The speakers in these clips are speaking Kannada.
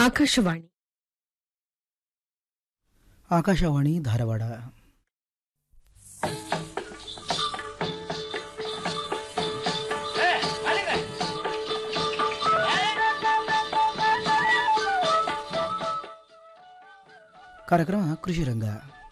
ಆಕಾಶವಾಣಿ ಆಕಾಶವಾಣಿ ಧಾರವಾಡ ಕಾರ್ಯಕ್ರಮ ಕೃಷಿ ರಂಗ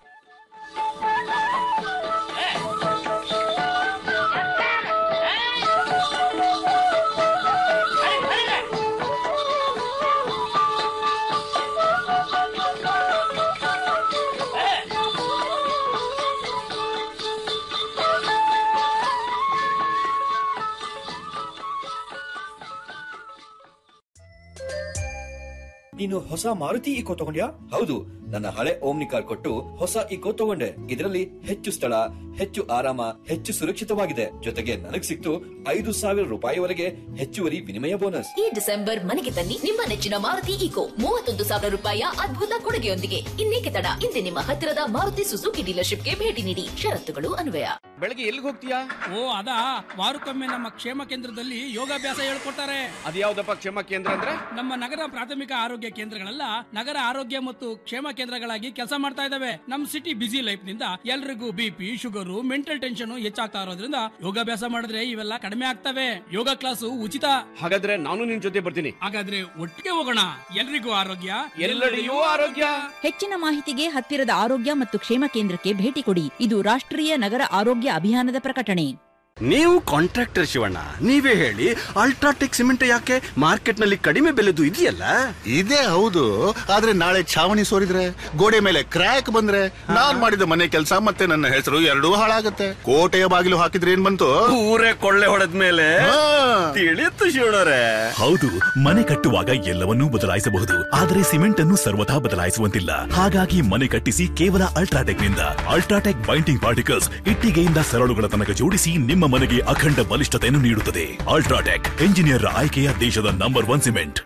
ನೀನು ಹೊಸ ಮಾರುತಿ ಇಕೋ ತಗೊಂಡ್ಯಾ ಹೌದು ನನ್ನ ಹಳೆ ಓಮ್ನಿ ಕಾರ್ ಕೊಟ್ಟು ಹೊಸ ಇಕೋ ತಗೊಂಡೆ ಇದರಲ್ಲಿ ಹೆಚ್ಚು ಸ್ಥಳ ಹೆಚ್ಚು ಆರಾಮ ಹೆಚ್ಚು ಸುರಕ್ಷಿತವಾಗಿದೆ ಜೊತೆಗೆ ನನಗ್ ಸಿಕ್ತು ಐದು ಸಾವಿರ ರೂಪಾಯಿವರೆಗೆ ಹೆಚ್ಚುವರಿ ವಿನಿಮಯ ಬೋನಸ್ ಈ ಡಿಸೆಂಬರ್ ಮನೆಗೆ ತನ್ನಿ ನಿಮ್ಮ ನೆಚ್ಚಿನ ಮಾರುತಿ ಈಕೋ ಮೂವತ್ತೊಂದು ಸಾವಿರ ರೂಪಾಯಿಯ ಅದ್ಭುತ ಕೊಡುಗೆಯೊಂದಿಗೆ ಇನ್ನೇಕೆ ತಡ ಇಂದೇ ನಿಮ್ಮ ಹತ್ತಿರದ ಮಾರುತಿ ಸುಜುಕಿ ಡೀಲರ್ಶಿಪ್ಗೆ ಭೇಟಿ ನೀಡಿ ಷರತ್ತುಗಳು ಅನ್ವಯ ಬೆಳಗ್ಗೆ ಎಲ್ಲಿಗೆ ಹೋಗ್ತೀಯಾ ಓ ಅದಾ ವಾರಕ್ಕೊಮ್ಮೆ ನಮ್ಮ ಕ್ಷೇಮ ಕೇಂದ್ರದಲ್ಲಿ ಯೋಗಾಭ್ಯಾಸ ಹೇಳ್ಕೊಡ್ತಾರೆ ಅದ್ಯಾವ್ದಪ್ಪ ಕ್ಷೇಮ ಕೇಂದ್ರ ಅಂದ್ರೆ ನಮ್ಮ ನಗರ ಪ್ರಾಥಮಿಕ ಆರೋಗ್ಯ ಕೇಂದ್ರಗಳೆಲ್ಲ ನಗರ ಆರೋಗ್ಯ ಮತ್ತು ಕ್ಷೇಮ ಕೇಂದ್ರಗಳಾಗಿ ಕೆಲಸ ಮಾಡ್ತಾ ಇದಾವೆ ನಮ್ ಸಿಟಿ ಬಿಸಿ ಲೈಫ್ ನಿಂದ ಎಲ್ರಿಗೂ ಬಿಪಿ ಶುಗರು ಮೆಂಟಲ್ ಟೆನ್ಷನ್ ಹೆಚ್ಚಾಗ್ತಾ ಇರೋದ್ರಿಂದ ಯೋಗಾಭ್ಯಾಸ ಮಾಡಿದ್ರೆ ಇವೆಲ್ಲ ಕಡಿಮೆ ಆಗ್ತವೆ ಯೋಗ ಕ್ಲಾಸು ಉಚಿತ ಹಾಗಾದ್ರೆ ನಾನು ನಿನ್ ಜೊತೆ ಬರ್ತೀನಿ ಹಾಗಾದ್ರೆ ಒಟ್ಟಿಗೆ ಹೋಗೋಣ ಎಲ್ರಿಗೂ ಆರೋಗ್ಯ ಎಲ್ಲೆಡೆಯೂ ಆರೋಗ್ಯ ಹೆಚ್ಚಿನ ಮಾಹಿತಿಗೆ ಹತ್ತಿರದ ಆರೋಗ್ಯ ಮತ್ತು ಕ್ಷೇಮ ಕೇಂದ್ರಕ್ಕೆ ಭೇಟಿ ಕೊಡಿ ಇದು ರಾಷ್ಟ್ರೀಯ ನಗರ ಆರೋಗ್ಯ ಅಭಿಯಾನದ ಪ್ರಕಟಣೆ ನೀವು ಕಾಂಟ್ರಾಕ್ಟರ್ ಶಿವಣ್ಣ ನೀವೇ ಹೇಳಿ ಅಲ್ಟ್ರಾಟೆಕ್ ಸಿಮೆಂಟ್ ಯಾಕೆ ಮಾರ್ಕೆಟ್ ನಲ್ಲಿ ಕಡಿಮೆ ಬೆಲೆದು ಇದೆಯಲ್ಲ ಇದೇ ಹೌದು ಆದ್ರೆ ನಾಳೆ ಛಾವಣಿ ಸೋರಿದ್ರೆ ಗೋಡೆ ಮೇಲೆ ಕ್ರ್ಯಾಕ್ ಬಂದ್ರೆ ನಾನ್ ಮಾಡಿದ ಮನೆ ಕೆಲಸ ಮತ್ತೆ ನನ್ನ ಹೆಸರು ಎರಡೂ ಹಾಳಾಗತ್ತೆ ಕೋಟೆಯ ಬಾಗಿಲು ಹಾಕಿದ್ರೆ ಏನ್ ಬಂತು ಊರೇ ಕೊಳ್ಳೆ ಹೊಡೆದ ಮೇಲೆ ಹಾ. ತಿಳಿಯುತ್ತು ಶಿವಣ್ಣರೇ ಹೌದು ಮನೆ ಕಟ್ಟುವಾಗ ಎಲ್ಲವನ್ನೂ ಬದಲಾಯಿಸಬಹುದು ಆದರೆ ಸಿಮೆಂಟ್ ಅನ್ನು ಸರ್ವಥಾ ಬದಲಾಯಿಸುವಂತಿಲ್ಲ ಹಾಗಾಗಿ ಮನೆ ಕಟ್ಟಿಸಿ ಕೇವಲ ಅಲ್ಟ್ರಾಟೆಕ್ ನಿಂದ ಅಲ್ಟ್ರಾಟೆಕ್ ಬೈಂಡಿಂಗ್ ಪಾರ್ಟಿಕಲ್ಸ್ ಇಟ್ಟಿಗೆಯಿಂದ ಸರಳುಗಳ ತನಕ ಜೋಡಿಸಿ ನಿಮ್ಮ ಮನೆಗೆ ಅಖಂಡ ಬಲಿಷ್ಠತೆಯನ್ನು ನೀಡುತ್ತದೆ ಅಲ್ಟ್ರಾಟೆಕ್ ಎಂಜಿನಿಯರ್ ಆಯ್ಕೆಯ ದೇಶದ ನಂಬರ್ ಒನ್ ಸಿಮೆಂಟ್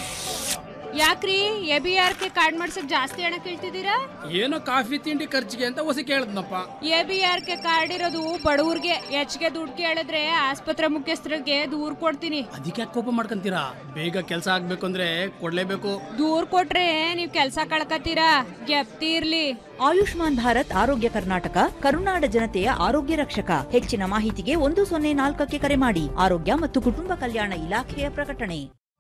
ಯಾಕ್ರಿ A B R K card ಮಾಡ್ಸಕ್ ಜಾಸ್ತಿ ಹಣ ಕೇಳ್ತಿದ್ದೀರಾ ಏನೋ ಕಾಫಿ ತಿಂಡಿ ಖರ್ಚಿಗೆ ಅಂತ ಹೊಸ ಕೇಳದ್ನಪ್ಪ A B R K card ಇರೋದು ಬಡವ್ರಿಗೆ ಹೆಚ್ಚಿಗೆ ದುಡ್ಡು ಕೇಳಿದ್ರೆ ಆಸ್ಪತ್ರೆ ಮುಖ್ಯಸ್ಥರಿಗೆ ದೂರ್ ಕೊಡ್ತೀನಿ ಅದಕ್ಕೆ ಕೋಪ ಮಾಡ್ಕೊಂತೀರಾ ಬೇಗ ಕೆಲಸ ಆಗ್ಬೇಕು ಅಂದ್ರೆ ಕೊಡ್ಲೇಬೇಕು ದೂರ್ ಕೊಟ್ರೆ ನೀವ್ ಕೆಲ್ಸ ಕಳ್ಕತ್ತೀರಾ ಗೆಪ್ತಿ ಇರ್ಲಿ ಆಯುಷ್ಮಾನ್ ಭಾರತ್ ಆರೋಗ್ಯ ಕರ್ನಾಟಕ ಕರುನಾಡ ಜನತೆಯ ಆರೋಗ್ಯ ರಕ್ಷಕ ಹೆಚ್ಚಿನ ಮಾಹಿತಿಗೆ ಒಂದು ಸೊನ್ನೆ ನಾಲ್ಕಕ್ಕೆ ಕರೆ ಮಾಡಿ ಆರೋಗ್ಯ ಮತ್ತು ಕುಟುಂಬ ಕಲ್ಯಾಣ ಇಲಾಖೆಯ ಪ್ರಕಟಣೆ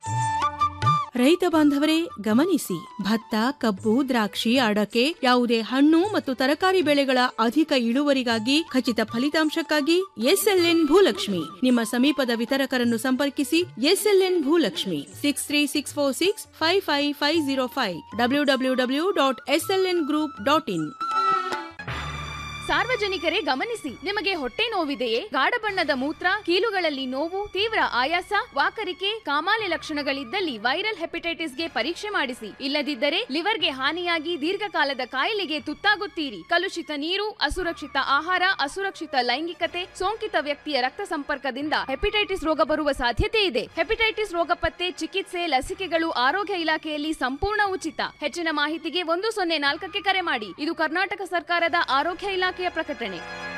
ರೈತ ಬಾಂಧವರೇ ಗಮನಿಸಿ ಭತ್ತ ಕಬ್ಬು ದ್ರಾಕ್ಷಿ ಅಡಕೆ ಯಾವುದೇ ಹಣ್ಣು ಮತ್ತು ತರಕಾರಿ ಬೆಳೆಗಳ ಅಧಿಕ ಇಳುವರಿಗಾಗಿ ಖಚಿತ ಫಲಿತಾಂಶಕ್ಕಾಗಿ ಎಸ್ಎಲ್ಎನ್ ಭೂಲಕ್ಷ್ಮಿ ನಿಮ್ಮ ಸಮೀಪದ ವಿತರಕರನ್ನು ಸಂಪರ್ಕಿಸಿ SLN Bhoolakshmi six three six four six five five five zero five W W W dot SLN group dot in ಸಾರ್ವಜನಿಕರೇ ಗಮನಿಸಿ ನಿಮಗೆ ಹೊಟ್ಟೆ ನೋವಿದೆಯೇ ಗಾಢ ಬಣ್ಣದ ಮೂತ್ರ ಕೀಲುಗಳಲ್ಲಿ ನೋವು ತೀವ್ರ ಆಯಾಸ ವಾಕರಿಕೆ ಕಾಮಾಲೆ ಲಕ್ಷಣಗಳಿದ್ದಲ್ಲಿ ವೈರಲ್ ಹೆಪಟೈಟಿಸ್ಗೆ ಪರೀಕ್ಷೆ ಮಾಡಿಸಿ ಇಲ್ಲದಿದ್ದರೆ ಲಿವರ್ಗೆ ಹಾನಿಯಾಗಿ ದೀರ್ಘಕಾಲದ ಕಾಯಿಲೆಗೆ ತುತ್ತಾಗುತ್ತೀರಿ ಕಲುಷಿತ ನೀರು ಅಸುರಕ್ಷಿತ ಆಹಾರ ಅಸುರಕ್ಷಿತ ಲೈಂಗಿಕತೆ ಸೋಂಕಿತ ವ್ಯಕ್ತಿಯ ರಕ್ತ ಸಂಪರ್ಕದಿಂದ ಹೆಪಟೈಟಿಸ್ ರೋಗ ಬರುವ ಸಾಧ್ಯತೆ ಇದೆ ಹೆಪಟೈಟಿಸ್ ರೋಗ ಪತ್ತೆ ಚಿಕಿತ್ಸೆ ಲಸಿಕೆಗಳು ಆರೋಗ್ಯ ಇಲಾಖೆಯಲ್ಲಿ ಸಂಪೂರ್ಣ ಉಚಿತ ಹೆಚ್ಚಿನ ಮಾಹಿತಿಗೆ ಒಂದು ಸೊನ್ನೆ ನಾಲ್ಕಕ್ಕೆ ಕರೆ ಮಾಡಿ ಇದು ಕರ್ನಾಟಕ ಸರ್ಕಾರದ ಆರೋಗ್ಯ ಇಲಾಖೆಯ ಪ್ರಕಟಣೆ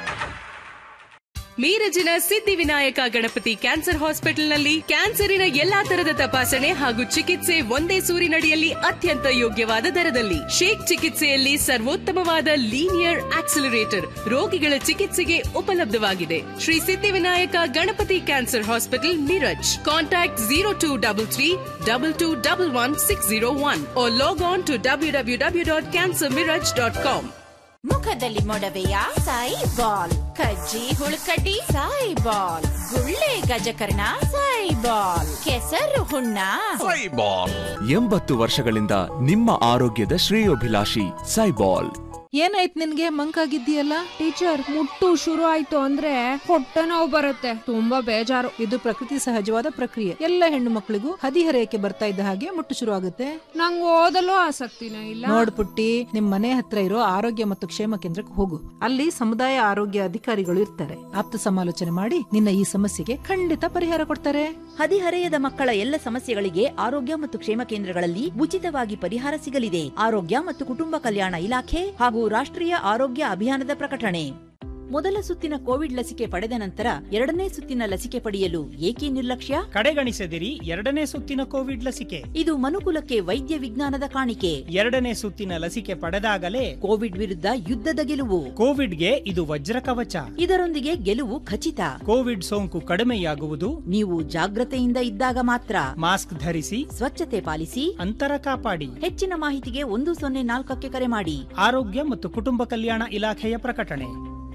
ಮೀರಜಿನ ಸಿದ್ಧಿವಿನಾಯಕ ಗಣಪತಿ ಕ್ಯಾನ್ಸರ್ ಹಾಸ್ಪಿಟಲ್ನಲ್ಲಿ ಕ್ಯಾನ್ಸರಿನ ಎಲ್ಲಾ ತರದ ತಪಾಸಣೆ ಹಾಗೂ ಚಿಕಿತ್ಸೆ ಒಂದೇ ಸೂರಿನಡಿಯಲ್ಲಿ ಅತ್ಯಂತ ಯೋಗ್ಯವಾದ ದರದಲ್ಲಿ ಶೇಕ್ ಚಿಕಿತ್ಸೆಯಲ್ಲಿ ಸರ್ವೋತ್ತಮವಾದ ಲೀನಿಯರ್ ಆಕ್ಸಿಲರೇಟರ್ ರೋಗಿಗಳ ಚಿಕಿತ್ಸೆಗೆ ಉಪಲಬ್ಧವಾಗಿದೆ Shri Siddhivinayak Ganapati cancer hospital Miraj contact zero two double three double two double one six zero one log on to W W W dot cancer Miraj dot com ಮುಖದಲ್ಲಿ ಮೊಡವೆಯ ಸಾಯಿ ಬಾಲ್ ಕಜ್ಜಿ ಹುಳುಕಡ್ಡಿ ಸಾಯಿ ಬಾಲ್ ಗುಳ್ಳೆ ಗಜಕರ್ಣ ಸಾಯಿ ಬಾಲ್ ಕೆಸರು ಹುಣ್ಣ ಎಂಬತ್ತು ವರ್ಷಗಳಿಂದ ನಿಮ್ಮ ಆರೋಗ್ಯದ ಶ್ರೇಯೋಭಿಲಾಷಿ ಸೈಬಾಲ್ ಏನಾಯ್ತು ನಿನ್ಗೆ ಮಂಕಾಗಿದ್ದೀಯಲ್ಲ ಟೀಚರ್ ಮುಟ್ಟು ಶುರು ಆಯ್ತು ಅಂದ್ರೆ ಹೊಟ್ಟೆ ನೋವು ಬರುತ್ತೆ ತುಂಬಾ ಬೇಜಾರು ಇದು ಪ್ರಕೃತಿ ಸಹಜವಾದ ಪ್ರಕ್ರಿಯೆ ಎಲ್ಲ ಹೆಣ್ಣು ಮಕ್ಕಳಿಗೂ ಹದಿಹರೆಯಕ್ಕೆ ಬರ್ತಾ ಇದ್ದ ಹಾಗೆ ಮುಟ್ಟು ಶುರು ಆಗುತ್ತೆ ನಂಗೆ ಓದಲು ಆಸಕ್ತಿನೇ ಇಲ್ಲ ನೋಡ್ ಪುಟ್ಟಿ ನಿಮ್ ಮನೆ ಹತ್ರ ಇರೋ ಆರೋಗ್ಯ ಮತ್ತು ಕ್ಷೇಮ ಕೇಂದ್ರಕ್ಕೆ ಹೋಗು ಅಲ್ಲಿ ಸಮುದಾಯ ಆರೋಗ್ಯ ಅಧಿಕಾರಿಗಳು ಇರ್ತಾರೆ ಆಪ್ತ ಸಮಾಲೋಚನೆ ಮಾಡಿ ನಿನ್ನ ಈ ಸಮಸ್ಯೆಗೆ ಖಂಡಿತ ಪರಿಹಾರ ಕೊಡ್ತಾರೆ ಹದಿಹರೆಯದ ಮಕ್ಕಳ ಎಲ್ಲ ಸಮಸ್ಯೆಗಳಿಗೆ ಆರೋಗ್ಯ ಮತ್ತು ಕ್ಷೇಮ ಕೇಂದ್ರಗಳಲ್ಲಿ ಉಚಿತವಾಗಿ ಪರಿಹಾರ ಸಿಗಲಿದೆ ಆರೋಗ್ಯ ಮತ್ತು ಕುಟುಂಬ ಕಲ್ಯಾಣ ಇಲಾಖೆ ಹಾಗೂ ರಾಷ್ಟ್ರೀಯ ಆರೋಗ್ಯ ಅಭಿಯಾನದ ಪ್ರಕಟಣೆ ಮೊದಲ ಸುತ್ತಿನ ಕೋವಿಡ್ ಲಸಿಕೆ ಪಡೆದ ನಂತರ ಎರಡನೇ ಸುತ್ತಿನ ಲಸಿಕೆ ಪಡೆಯಲು ಏಕೆ ನಿರ್ಲಕ್ಷ್ಯ ಕಡೆಗಣಿಸದಿರಿ ಎರಡನೇ ಸುತ್ತಿನ ಕೋವಿಡ್ ಲಸಿಕೆ ಇದು ಮನುಕುಲಕ್ಕೆ ವೈದ್ಯ ವಿಜ್ಞಾನದ ಕಾಣಿಕೆ ಎರಡನೇ ಸುತ್ತಿನ ಲಸಿಕೆ ಪಡೆದಾಗಲೇ ಕೋವಿಡ್ ವಿರುದ್ಧ ಯುದ್ಧದ ಗೆಲುವು ಕೋವಿಡ್ಗೆ ಇದು ವಜ್ರ ಕವಚ ಇದರೊಂದಿಗೆ ಗೆಲುವು ಖಚಿತ ಕೋವಿಡ್ ಸೋಂಕು ಕಡಿಮೆಯಾಗುವುದು ನೀವು ಜಾಗ್ರತೆಯಿಂದ ಇದ್ದಾಗ ಮಾತ್ರ ಮಾಸ್ಕ್ ಧರಿಸಿ ಸ್ವಚ್ಛತೆ ಪಾಲಿಸಿ ಅಂತರ ಕಾಪಾಡಿ ಹೆಚ್ಚಿನ ಮಾಹಿತಿಗೆ ಒಂದು ಸೊನ್ನೆ ನಾಲ್ಕಕ್ಕೆ ಕರೆ ಮಾಡಿ ಆರೋಗ್ಯ ಮತ್ತು ಕುಟುಂಬ ಕಲ್ಯಾಣ ಇಲಾಖೆಯ ಪ್ರಕಟಣೆ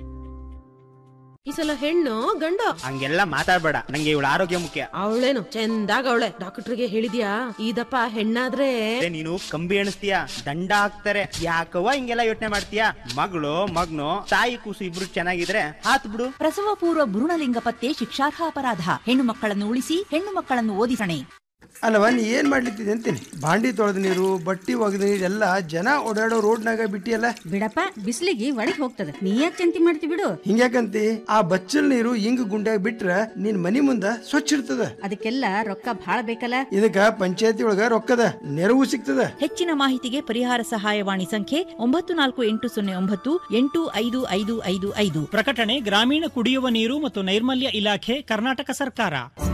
ಈ ಸಲ ಹೆಣ್ಣು ಗಂಡು ಹಂಗೆಲ್ಲ ಮಾತಾಡ್ಬೇಡ ನಂಗೆ ಇವಳ ಆರೋಗ್ಯ ಮುಖ್ಯ ಅವಳೇನು ಚಂದಾಗ ಅವಳೆ ಡಾಕ್ಟರ್ಗೆ ಹೇಳಿದ್ಯಾ ಇದಪ್ಪ ಹೆಣ್ಣಾದ್ರೆ ಅದೇ ನೀನು ಕಂಬಿ ಎಣಿಸ್ತೀಯ ದಂಡ ಹಾಕ್ತಾರೆ ಯಾಕವ್ವ ಹಿಂಗೆಲ್ಲ ಯೋಚನೆ ಮಾಡ್ತೀಯ ಮಗಳು ಮಗ್ನು ತಾಯಿ ಕೂಸು ಇಬ್ರು ಚೆನ್ನಾಗಿದ್ರೆ ಹಾತ್ ಬಿಡು ಪ್ರಸವ ಪೂರ್ವ ಭ್ರೂಣಲಿಂಗ ಪತ್ತೆ ಶಿಕ್ಷಾರ್ಹ ಅಪರಾಧ ಹೆಣ್ಣು ಮಕ್ಕಳನ್ನು ಉಳಿಸಿ ಹೆಣ್ಣು ಮಕ್ಕಳನ್ನು ಓದಿಸಣೆ ಅಲ್ಲವ ನೀ ಏನ್ ಮಾಡ್ಲಿತ್ತಿದೆ ಅಂತೀನಿ ಬಾಂಡಿ ತೊಳೆದ ನೀರು ಬಟ್ಟಿ ಒಗೆದ ನೀರು ಎಲ್ಲ ಜನ ಓಡಾಡೋ ರೋಡ್ನಾಗ ಬಿಟ್ಟಿಯಲ್ಲ ಬಿಡಪ್ಪ ಬಿಸಿಲಿಗೆ ಒಳಗ್ ಹೋಗ್ತದ ನೀ ಯಾಕೆ ಚಿಂತೆ ಮಾಡ್ತಿ ಬಿಡು ಹಿಂಗ್ಯಾಕಂತಿ ಆ ಬಚ್ಚಲ್ ನೀರು ಹಿಂಗ್ ಗುಂಡ್ಯಾಗ ಬಿಟ್ರ ನಿನ್ ಮನಿ ಮುಂದ ಸ್ವಚ್ಛ ಇರ್ತದ ಅದಕ್ಕೆಲ್ಲ ರೊಕ್ಕ ಭಾಳ ಬೇಕಲ್ಲ ಇದಕ್ಕ ಪಂಚಾಯತಿ ಒಳಗ ರೊಕ್ಕದ ನೆರವು ಸಿಗ್ತದ ಹೆಚ್ಚಿನ ಮಾಹಿತಿಗೆ ಪರಿಹಾರ ಸಹಾಯವಾಣಿ ಸಂಖ್ಯೆ ಒಂಬತ್ತು ನಾಲ್ಕು ಎಂಟು ಸೊನ್ನೆ ಒಂಬತ್ತು ಎಂಟು ಐದು ಐದು ಐದು ಐದು ಪ್ರಕಟಣೆ ಗ್ರಾಮೀಣ ಕುಡಿಯುವ ನೀರು ಮತ್ತು ನೈರ್ಮಲ್ಯ ಇಲಾಖೆ ಕರ್ನಾಟಕ ಸರ್ಕಾರ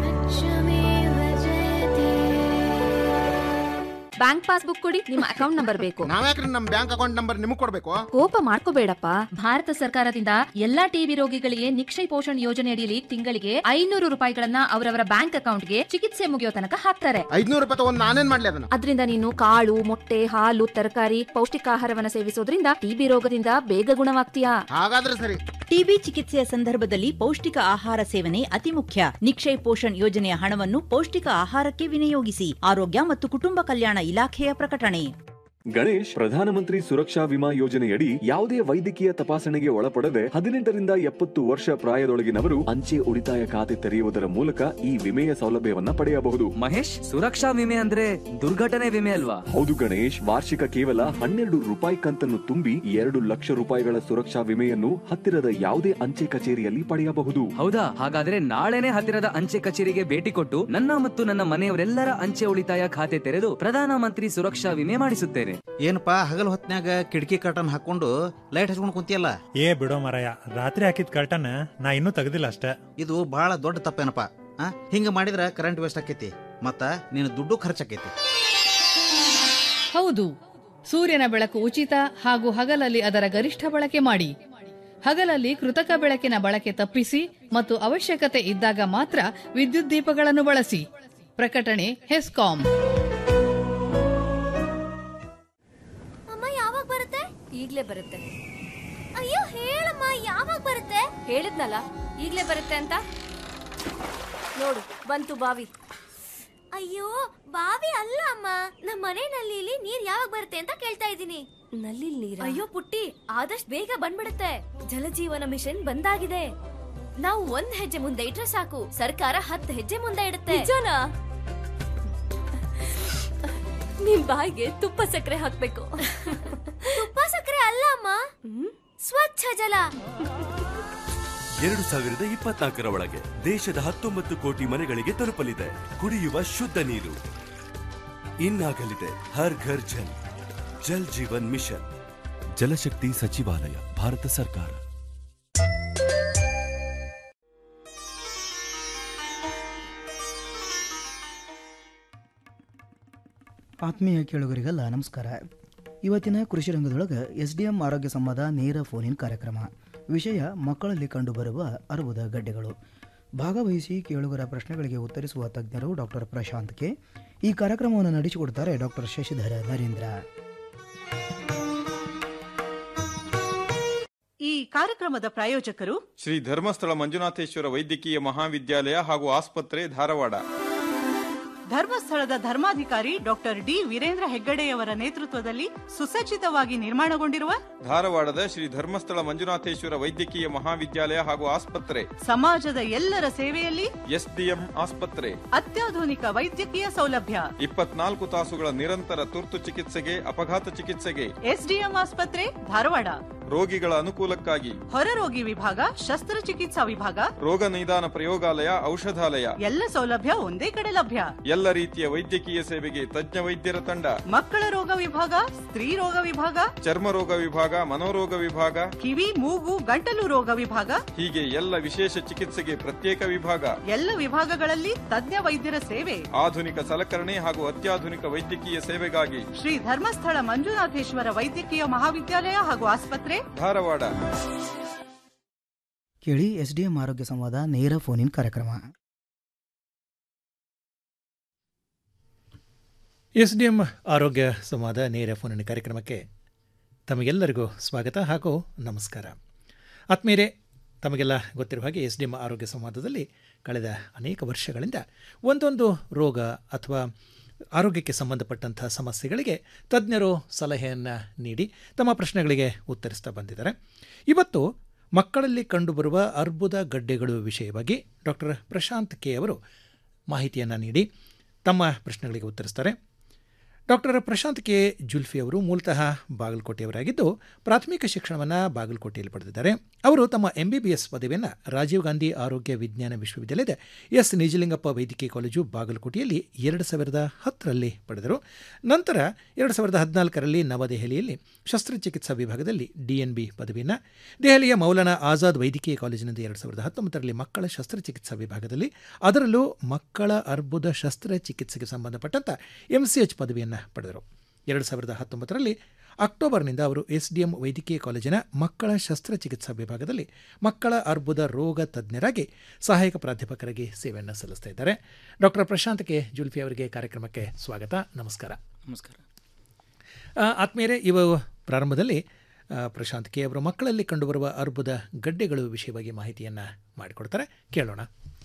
ಬ್ಯಾಂಕ್ ಪಾಸ್ಬುಕ್ ಕೊಡಿ ನಿಮ್ಮ ಅಕೌಂಟ್ ನಂಬರ್ ಬೇಕು ನಾವ್ಯಾಕ್ರಿ ನಮ್ ಬ್ಯಾಂಕ್ ಅಕೌಂಟ್ ನಂಬರ್ ನಿಮಗ್ ಕೊಡ್ಬೇಕು ಕೋಪ ಮಾಡ್ಕೋಬೇಡಪ್ಪ ಭಾರತ ಸರ್ಕಾರದಿಂದ ಎಲ್ಲಾ ಟಿಬಿ ರೋಗಿಗಳಿಗೆ ನಿಕ್ಷಯ ಪೋಷಣ್ ಯೋಜನೆ ಅಡಿಯಲ್ಲಿ ತಿಂಗಳಿಗೆ ಐನೂರು ರೂಪಾಯಿಗಳನ್ನ ಅವರವರ ಬ್ಯಾಂಕ್ ಅಕೌಂಟ್ಗೆ ಚಿಕಿತ್ಸೆ ಮುಗಿಯೋ ತನಕ ಹಾಕ್ತಾರೆ ಐದ್ನೂರು ರೂಪಾಯಿ ತಗೊಂಡ್ ನಾನೇನ್ ಮಾಡ್ಲಿ ಅದನ್ನ ಅದರಿಂದ ನೀನು ಕಾಳು ಮೊಟ್ಟೆ ಹಾಲು ತರಕಾರಿ ಪೌಷ್ಟಿಕಾಹಾರವನ್ನ ಸೇವಿಸೋದ್ರಿಂದ ಟಿಬಿ ರೋಗದಿಂದ ಬೇಗ ಗುಣವಾಗ್ತೀಯಾ ಹಾಗಾದ್ರೆ ಸರಿ ಟಿಬಿ ಚಿಕಿತ್ಸೆಯ ಸಂದರ್ಭದಲ್ಲಿ ಪೌಷ್ಟಿಕ ಆಹಾರ ಸೇವನೆ ಅತಿ ಮುಖ್ಯ ನಿಕ್ಷಯ್ ಪೋಷಣ್ ಯೋಜನೆಯ ಹಣವನ್ನು ಪೌಷ್ಟಿಕ ಆಹಾರಕ್ಕೆ ವಿನಿಯೋಗಿಸಿ ಆರೋಗ್ಯ ಮತ್ತು ಕುಟುಂಬ ಕಲ್ಯಾಣ ಇಲಾಖೆಯ ಪ್ರಕಟಣೆ ಗಣೇಶ್ ಪ್ರಧಾನಮಂತ್ರಿ ಸುರಕ್ಷಾ ವಿಮಾ ಯೋಜನೆಯಡಿ ಯಾವುದೇ ವೈದ್ಯಕೀಯ ತಪಾಸಣೆಗೆ ಒಳಪಡದೆ ಹದಿನೆಂಟರಿಂದ ಎಪ್ಪತ್ತು ವರ್ಷ ಪ್ರಾಯದೊಳಗಿನವರು ಅಂಚೆ ಉಳಿತಾಯ ಖಾತೆ ತೆರೆಯುವುದರ ಮೂಲಕ ಈ ವಿಮೆಯ ಸೌಲಭ್ಯವನ್ನ ಪಡೆಯಬಹುದು ಮಹೇಶ್ ಸುರಕ್ಷಾ ವಿಮೆ ಅಂದ್ರೆ ದುರ್ಘಟನೆ ವಿಮೆ ಅಲ್ವಾ ಹೌದು ಗಣೇಶ್ ವಾರ್ಷಿಕ ಕೇವಲ ಹನ್ನೆರಡು ರೂಪಾಯಿ ಕಂತನ್ನು ತುಂಬಿ ಎರಡು ಲಕ್ಷ ರೂಪಾಯಿಗಳ ಸುರಕ್ಷಾ ವಿಮೆಯನ್ನು ಹತ್ತಿರದ ಯಾವುದೇ ಅಂಚೆ ಕಚೇರಿಯಲ್ಲಿ ಪಡೆಯಬಹುದು ಹೌದಾ ಹಾಗಾದ್ರೆ ನಾಳೆನೆ ಹತ್ತಿರದ ಅಂಚೆ ಕಚೇರಿಗೆ ಭೇಟಿ ಕೊಟ್ಟು ನನ್ನ ಮತ್ತು ನನ್ನ ಮನೆಯವರೆಲ್ಲರ ಅಂಚೆ ಉಳಿತಾಯ ಖಾತೆ ತೆರೆದು ಪ್ರಧಾನಮಂತ್ರಿ ಸುರಕ್ಷಾ ವಿಮೆ ಮಾಡಿಸುತ್ತೇನೆ ಏನಪ್ಪಾ ಹಗಲ್ ಹೊತ್ನ್ಯಾಗ ಕಿಟಕಿ ಕರ್ಟನ್ ಹಾಕೊಂಡು ಲೈಟ್ ಹಚ್ಕೊಂಡ್ ಕುಂತಿಯಲ್ಲ ಏ ಬಿಡೋ ಮರಯ ರಾತ್ರಿ ಹಾಕಿದ ಕರ್ಟನ್ ನಾ ಇನ್ನೂ ತೆಗ್ದಿಲ್ಲ ಅಷ್ಟೇ ಇದು ಬಹಳ ದೊಡ್ಡ ತಪ್ಪೇನಪ್ಪ ಆ ಹಿಂಗ ಮಾಡಿದ್ರ ಕರೆಂಟ್ ವೇಸ್ಟ್ ಆಕೈತಿ ಮತ್ತ ನೀನು ದುಡ್ಡು ಖರ್ಚಾಕೈತಿ ಹೌದು ಸೂರ್ಯನ ಬೆಳಕು ಉಚಿತ ಹಾಗೂ ಹಗಲಲ್ಲಿ ಅದರ ಗರಿಷ್ಠ ಬಳಕೆ ಮಾಡಿ ಹಗಲಲ್ಲಿ ಕೃತಕ ಬೆಳಕಿನ ಬಳಕೆ ತಪ್ಪಿಸಿ ಮತ್ತು ಅವಶ್ಯಕತೆ ಇದ್ದಾಗ ಮಾತ್ರ ವಿದ್ಯುತ್ ದೀಪಗಳನ್ನು ಬಳಸಿ ಪ್ರಕಟಣೆ ಹೆಸ್ಕಾಂ ಅಮ್ಮ ಯಾವಾಗ ಬರುತ್ತೆ ಈಗ್ಲೇ ಬರುತ್ತೆ ಅಯ್ಯೋ ಹೇಳಮ್ಮ ಯಾವಾಗ ಬರುತ್ತೆ ಹೇಳಿದ್ನಲ್ಲ ಈಗ್ಲೇ ಬರುತ್ತೆ ಅಂತ ನೋಡು ಬಂತು ಬಾವಿ ಅಯ್ಯೋ ಬಾವಿ ಅಲ್ಲ ಅಮ್ಮ ನಮ್ಮ ಮನೆ ನಲ್ಲಿಲಿ ನೀರ್ ಯಾವಾಗ ಬರುತ್ತೆ ಅಂತ ಕೇಳ್ತಾ ಇದ್ದೀನಿ ನಲ್ಲಿ ನೀರ ಅಯ್ಯೋ ಪುಟ್ಟಿ ಆದಷ್ಟು ಬೇಗ ಬಂದ್ಬಿಡುತ್ತೆ ಜಲಜೀವನ ಮಿಷನ್ ಬಂದಾಗಿದೆ ನಾವು ಒಂದ್ ಹೆಜ್ಜೆ ಮುಂದೆ ಇಟ್ರೆ ಸಾಕು ಸರ್ಕಾರ ಹತ್ತು ಹೆಜ್ಜೆ ಮುಂದೆ ಇಡುತ್ತೆ ನಿಜನಾ ನಿಮ್ ಬಾಯಿಗೆ ತುಪ್ಪ ಸಕ್ಕರೆ ಹಾಕ್ಬೇಕು ತುಪ್ಪ ಸಕ್ಕರೆ ಅಲ್ಲ ಅಮ್ಮ ಸ್ವಚ್ಛ ಜಲ ಎರಡು ಸಾವಿರದ ಇಪ್ಪತ್ನಾಲ್ಕರ ಒಳಗೆ ದೇಶದ ಹತ್ತೊಂಬತ್ತು ಕೋಟಿ ಮನೆಗಳಿಗೆ ತಲುಪಲಿದೆ ಕುಡಿಯುವ ಶುದ್ಧ ನೀರು ಇನ್ನಾಗಲಿದೆ ಹರ್ ಘರ್ ಜಲ್ ಜಲ್ ಜೀವನ್ ಮಿಷನ್ ಜಲಶಕ್ತಿ ಸಚಿವಾಲಯ ಭಾರತ ಸರ್ಕಾರ ಆತ್ಮೀಯ ಕೇಳುಗರಿಗೆಲ್ಲ ನಮಸ್ಕಾರ ಇವತ್ತಿನ ಕೃಷಿ ರಂಗದೊಳಗೆ ಎಸ್ ಡಿ ಎಂ ಆರೋಗ್ಯ ಸಂವಾದ ನೇರ ಫೋನಿನ್ ಕಾರ್ಯಕ್ರಮ ವಿಷಯ ಮಕ್ಕಳಲ್ಲಿ ಕಂಡುಬರುವ ಅರ್ಬುದ ಗಡ್ಡೆಗಳು ಭಾಗವಹಿಸಿ ಕೇಳುಗರ ಪ್ರಶ್ನೆಗಳಿಗೆ ಉತ್ತರಿಸುವ ತಜ್ಞರು ಡಾಕ್ಟರ್ ಪ್ರಶಾಂತ್ ಕೆ ಈ ಕಾರ್ಯಕ್ರಮವನ್ನು ನಡೆಸಿಕೊಡ್ತಾರೆ ಡಾಕ್ಟರ್ ಶಶಿಧರ ನರೇಂದ್ರ ಈ ಕಾರ್ಯಕ್ರಮದ ಪ್ರಾಯೋಜಕರು ಶ್ರೀ ಧರ್ಮಸ್ಥಳ ಮಂಜುನಾಥೇಶ್ವರ ವೈದ್ಯಕೀಯ ಮಹಾವಿದ್ಯಾಲಯ ಹಾಗೂ ಆಸ್ಪತ್ರೆ ಧಾರವಾಡ ಧರ್ಮಸ್ಥಳದ ಧರ್ಮಾಧಿಕಾರಿ ಡಾಕ್ಟರ್ ಡಿ ವೀರೇಂದ್ರ ಹೆಗ್ಗಡೆಯವರ ನೇತೃತ್ವದಲ್ಲಿ ಸುಸಜ್ಜಿತವಾಗಿ ನಿರ್ಮಾಣಗೊಂಡಿರುವ ಧಾರವಾಡದ ಶ್ರೀ ಧರ್ಮಸ್ಥಳ ಮಂಜುನಾಥೇಶ್ವರ ವೈದ್ಯಕೀಯ ಮಹಾವಿದ್ಯಾಲಯ ಹಾಗೂ ಆಸ್ಪತ್ರೆ ಸಮಾಜದ ಎಲ್ಲರ ಸೇವೆಯಲ್ಲಿ ಎಸ್ಡಿಎಂ ಆಸ್ಪತ್ರೆ ಅತ್ಯಾಧುನಿಕ ವೈದ್ಯಕೀಯ ಸೌಲಭ್ಯ ಇಪ್ಪತ್ನಾಲ್ಕು ತಾಸುಗಳ ನಿರಂತರ ತುರ್ತು ಚಿಕಿತ್ಸೆಗೆ ಅಪಘಾತ ಚಿಕಿತ್ಸೆಗೆ ಎಸ್ಡಿಎಂ ಆಸ್ಪತ್ರೆ ಧಾರವಾಡ ರೋಗಿಗಳ ಅನುಕೂಲಕ್ಕಾಗಿ ಹೊರರೋಗಿ ವಿಭಾಗ ಶಸ್ತ್ರಚಿಕಿತ್ಸಾ ವಿಭಾಗ ರೋಗ ನಿದಾನ ಪ್ರಯೋಗಾಲಯ ಔಷಧಾಲಯ ಎಲ್ಲ ಸೌಲಭ್ಯ ಒಂದೇ ಕಡೆ ಲಭ್ಯ ಎಲ್ಲ ರೀತಿಯ ವೈದ್ಯಕೀಯ ಸೇವೆಗೆ ತಜ್ಞ ವೈದ್ಯರ ತಂಡ ಮಕ್ಕಳ ರೋಗ ವಿಭಾಗ ಸ್ತ್ರೀ ರೋಗ ವಿಭಾಗ ಚರ್ಮ ರೋಗ ವಿಭಾಗ ಮನೋರೋಗ ವಿಭಾಗ ಕಿವಿ ಮೂಗು ಗಂಟಲು ರೋಗ ವಿಭಾಗ ಹೀಗೆ ಎಲ್ಲ ವಿಶೇಷ ಚಿಕಿತ್ಸೆಗೆ ಪ್ರತ್ಯೇಕ ವಿಭಾಗ ಎಲ್ಲ ವಿಭಾಗಗಳಲ್ಲಿ ತಜ್ಞ ವೈದ್ಯರ ಸೇವೆ ಆಧುನಿಕ ಸಲಕರಣೆ ಹಾಗೂ ಅತ್ಯಾಧುನಿಕ ವೈದ್ಯಕೀಯ ಸೇವೆಗಾಗಿ ಶ್ರೀ ಧರ್ಮಸ್ಥಳ ಮಂಜುನಾಥೇಶ್ವರ ವೈದ್ಯಕೀಯ ಮಹಾವಿದ್ಯಾಲಯ ಹಾಗೂ ಆಸ್ಪತ್ರೆ ಧಾರವಾಡ ಕೇಳಿ ಎಸ್ ಡಿ ಎಂ ಆರೋಗ್ಯ ಸಂವಾದ ನೇರ ಫೋನ್ ಇನ್ ಕಾರ್ಯಕ್ರಮ ಎಸ್ ಡಿ ಎಂ ಆರೋಗ್ಯ ಸಂವಾದ ನೇರ ಫೋನಿನ ಕಾರ್ಯಕ್ರಮಕ್ಕೆ ತಮಗೆಲ್ಲರಿಗೂ ಸ್ವಾಗತ ಹಾಗೂ ನಮಸ್ಕಾರ ಆತ್ಮೀಯರೇ ತಮಗೆಲ್ಲ ಗೊತ್ತಿರುವ ಹಾಗೆ ಎಸ್ ಡಿ ಎಂ ಆರೋಗ್ಯ ಸಂವಾದದಲ್ಲಿ ಕಳೆದ ಅನೇಕ ವರ್ಷಗಳಿಂದ ಒಂದೊಂದು ರೋಗ ಅಥವಾ ಆರೋಗ್ಯಕ್ಕೆ ಸಂಬಂಧಪಟ್ಟಂಥ ಸಮಸ್ಯೆಗಳಿಗೆ ತಜ್ಞರು ಸಲಹೆಯನ್ನು ನೀಡಿ ತಮ್ಮ ಪ್ರಶ್ನೆಗಳಿಗೆ ಉತ್ತರಿಸ್ತಾ ಬಂದಿದ್ದಾರೆ ಇವತ್ತು ಮಕ್ಕಳಲ್ಲಿ ಕಂಡುಬರುವ ಅರ್ಬುದ ಗಡ್ಡೆಗಳು ವಿಷಯವಾಗಿ ಡಾಕ್ಟರ್ ಪ್ರಶಾಂತ್ ಕೆ ಅವರು ಮಾಹಿತಿಯನ್ನು ನೀಡಿ ತಮ್ಮ ಪ್ರಶ್ನೆಗಳಿಗೆ ಉತ್ತರಿಸ್ತಾರೆ ಡಾಕ್ಟರ್ ಪ್ರಶಾಂತ್ ಕೆ ಜುಲ್ಫಿ ಅವರು ಮೂಲತಃ ಬಾಗಲಕೋಟೆಯವರಾಗಿದ್ದು ಪ್ರಾಥಮಿಕ ಶಿಕ್ಷಣವನ್ನು ಬಾಗಲಕೋಟೆಯಲ್ಲಿ ಪಡೆದಿದ್ದಾರೆ ಅವರು ತಮ್ಮ ಎಂ ಬಿ ಬಿ ಎಸ್ ಪದವಿಯನ್ನು ರಾಜೀವ್ ಗಾಂಧಿ ಆರೋಗ್ಯ ವಿಜ್ಞಾನ ವಿಶ್ವವಿದ್ಯಾಲಯದ ಎಸ್ ನಿಜಲಿಂಗಪ್ಪ ವೈದ್ಯಕೀಯ ಕಾಲೇಜು ಬಾಗಲಕೋಟೆಯಲ್ಲಿ ಎರಡು ಸಾವಿರದ ಹತ್ತರಲ್ಲಿ ಪಡೆದರು ನಂತರ ಎರಡು ಸಾವಿರದ ಹದಿನಾಲ್ಕರಲ್ಲಿ ನವದೆಹಲಿಯಲ್ಲಿ ಶಸ್ತ್ರಚಿಕಿತ್ಸಾ ವಿಭಾಗದಲ್ಲಿ ಡಿ ಎನ್ ಬಿ ಪದವಿಯನ್ನು ದೆಹಲಿಯ ಮೌಲಾನಾ ಆಜಾದ್ ವೈದ್ಯಕೀಯ ಕಾಲೇಜಿನಿಂದ ಎರಡು ಸಾವಿರದ ಹತ್ತೊಂಬತ್ತರಲ್ಲಿ ಮಕ್ಕಳ ಶಸ್ತ್ರಚಿಕಿತ್ಸಾ ವಿಭಾಗದಲ್ಲಿ ಅದರಲ್ಲೂ ಮಕ್ಕಳ ಅರ್ಬುದ ಶಸ್ತ್ರಚಿಕಿತ್ಸೆಗೆ ಸಂಬಂಧಪಟ್ಟಂಥ ಎಂ ಸಿ ಎಚ್ ಪದವಿಯನ್ನು ಪಡೆದರು ಎರಡು ಸಾವಿರದ ಹತ್ತೊಂಬತ್ತರಲ್ಲಿ ಅಕ್ಟೋಬರ್ನಿಂದ ಅವರು ಎಸ್ ಡಿ ಎಂ ವೈದ್ಯಕೀಯ ಕಾಲೇಜಿನ ಮಕ್ಕಳ ಶಸ್ತ್ರಚಿಕಿತ್ಸಾ ವಿಭಾಗದಲ್ಲಿ ಮಕ್ಕಳ ಅರ್ಬುದ ರೋಗ ತಜ್ಞರಾಗಿ ಸಹಾಯಕ ಪ್ರಾಧ್ಯಾಪಕರಾಗಿ ಸೇವೆಯನ್ನು ಸಲ್ಲಿಸ್ತಾ ಇದ್ದಾರೆ ಡಾಕ್ಟರ್ ಪ್ರಶಾಂತ್ ಕೆ ಜುಲ್ಫಿ ಅವರಿಗೆ ಕಾರ್ಯಕ್ರಮಕ್ಕೆ ಸ್ವಾಗತ ನಮಸ್ಕಾರ ನಮಸ್ಕಾರ ಆ, ಆತ್ಮೀಯರೇ ಇವ ಪ್ರಾರಂಭದಲ್ಲಿ ಆ, ಪ್ರಶಾಂತ್ ಕೆ ಅವರು ಮಕ್ಕಳಲ್ಲಿ ಕಂಡುಬರುವ ಅರ್ಬುದ ಗಡ್ಡೆಗಳು ವಿಷಯವಾಗಿ ಮಾಹಿತಿಯನ್ನು ಮಾಡಿಕೊಡ್ತಾರೆ ಕೇಳೋಣ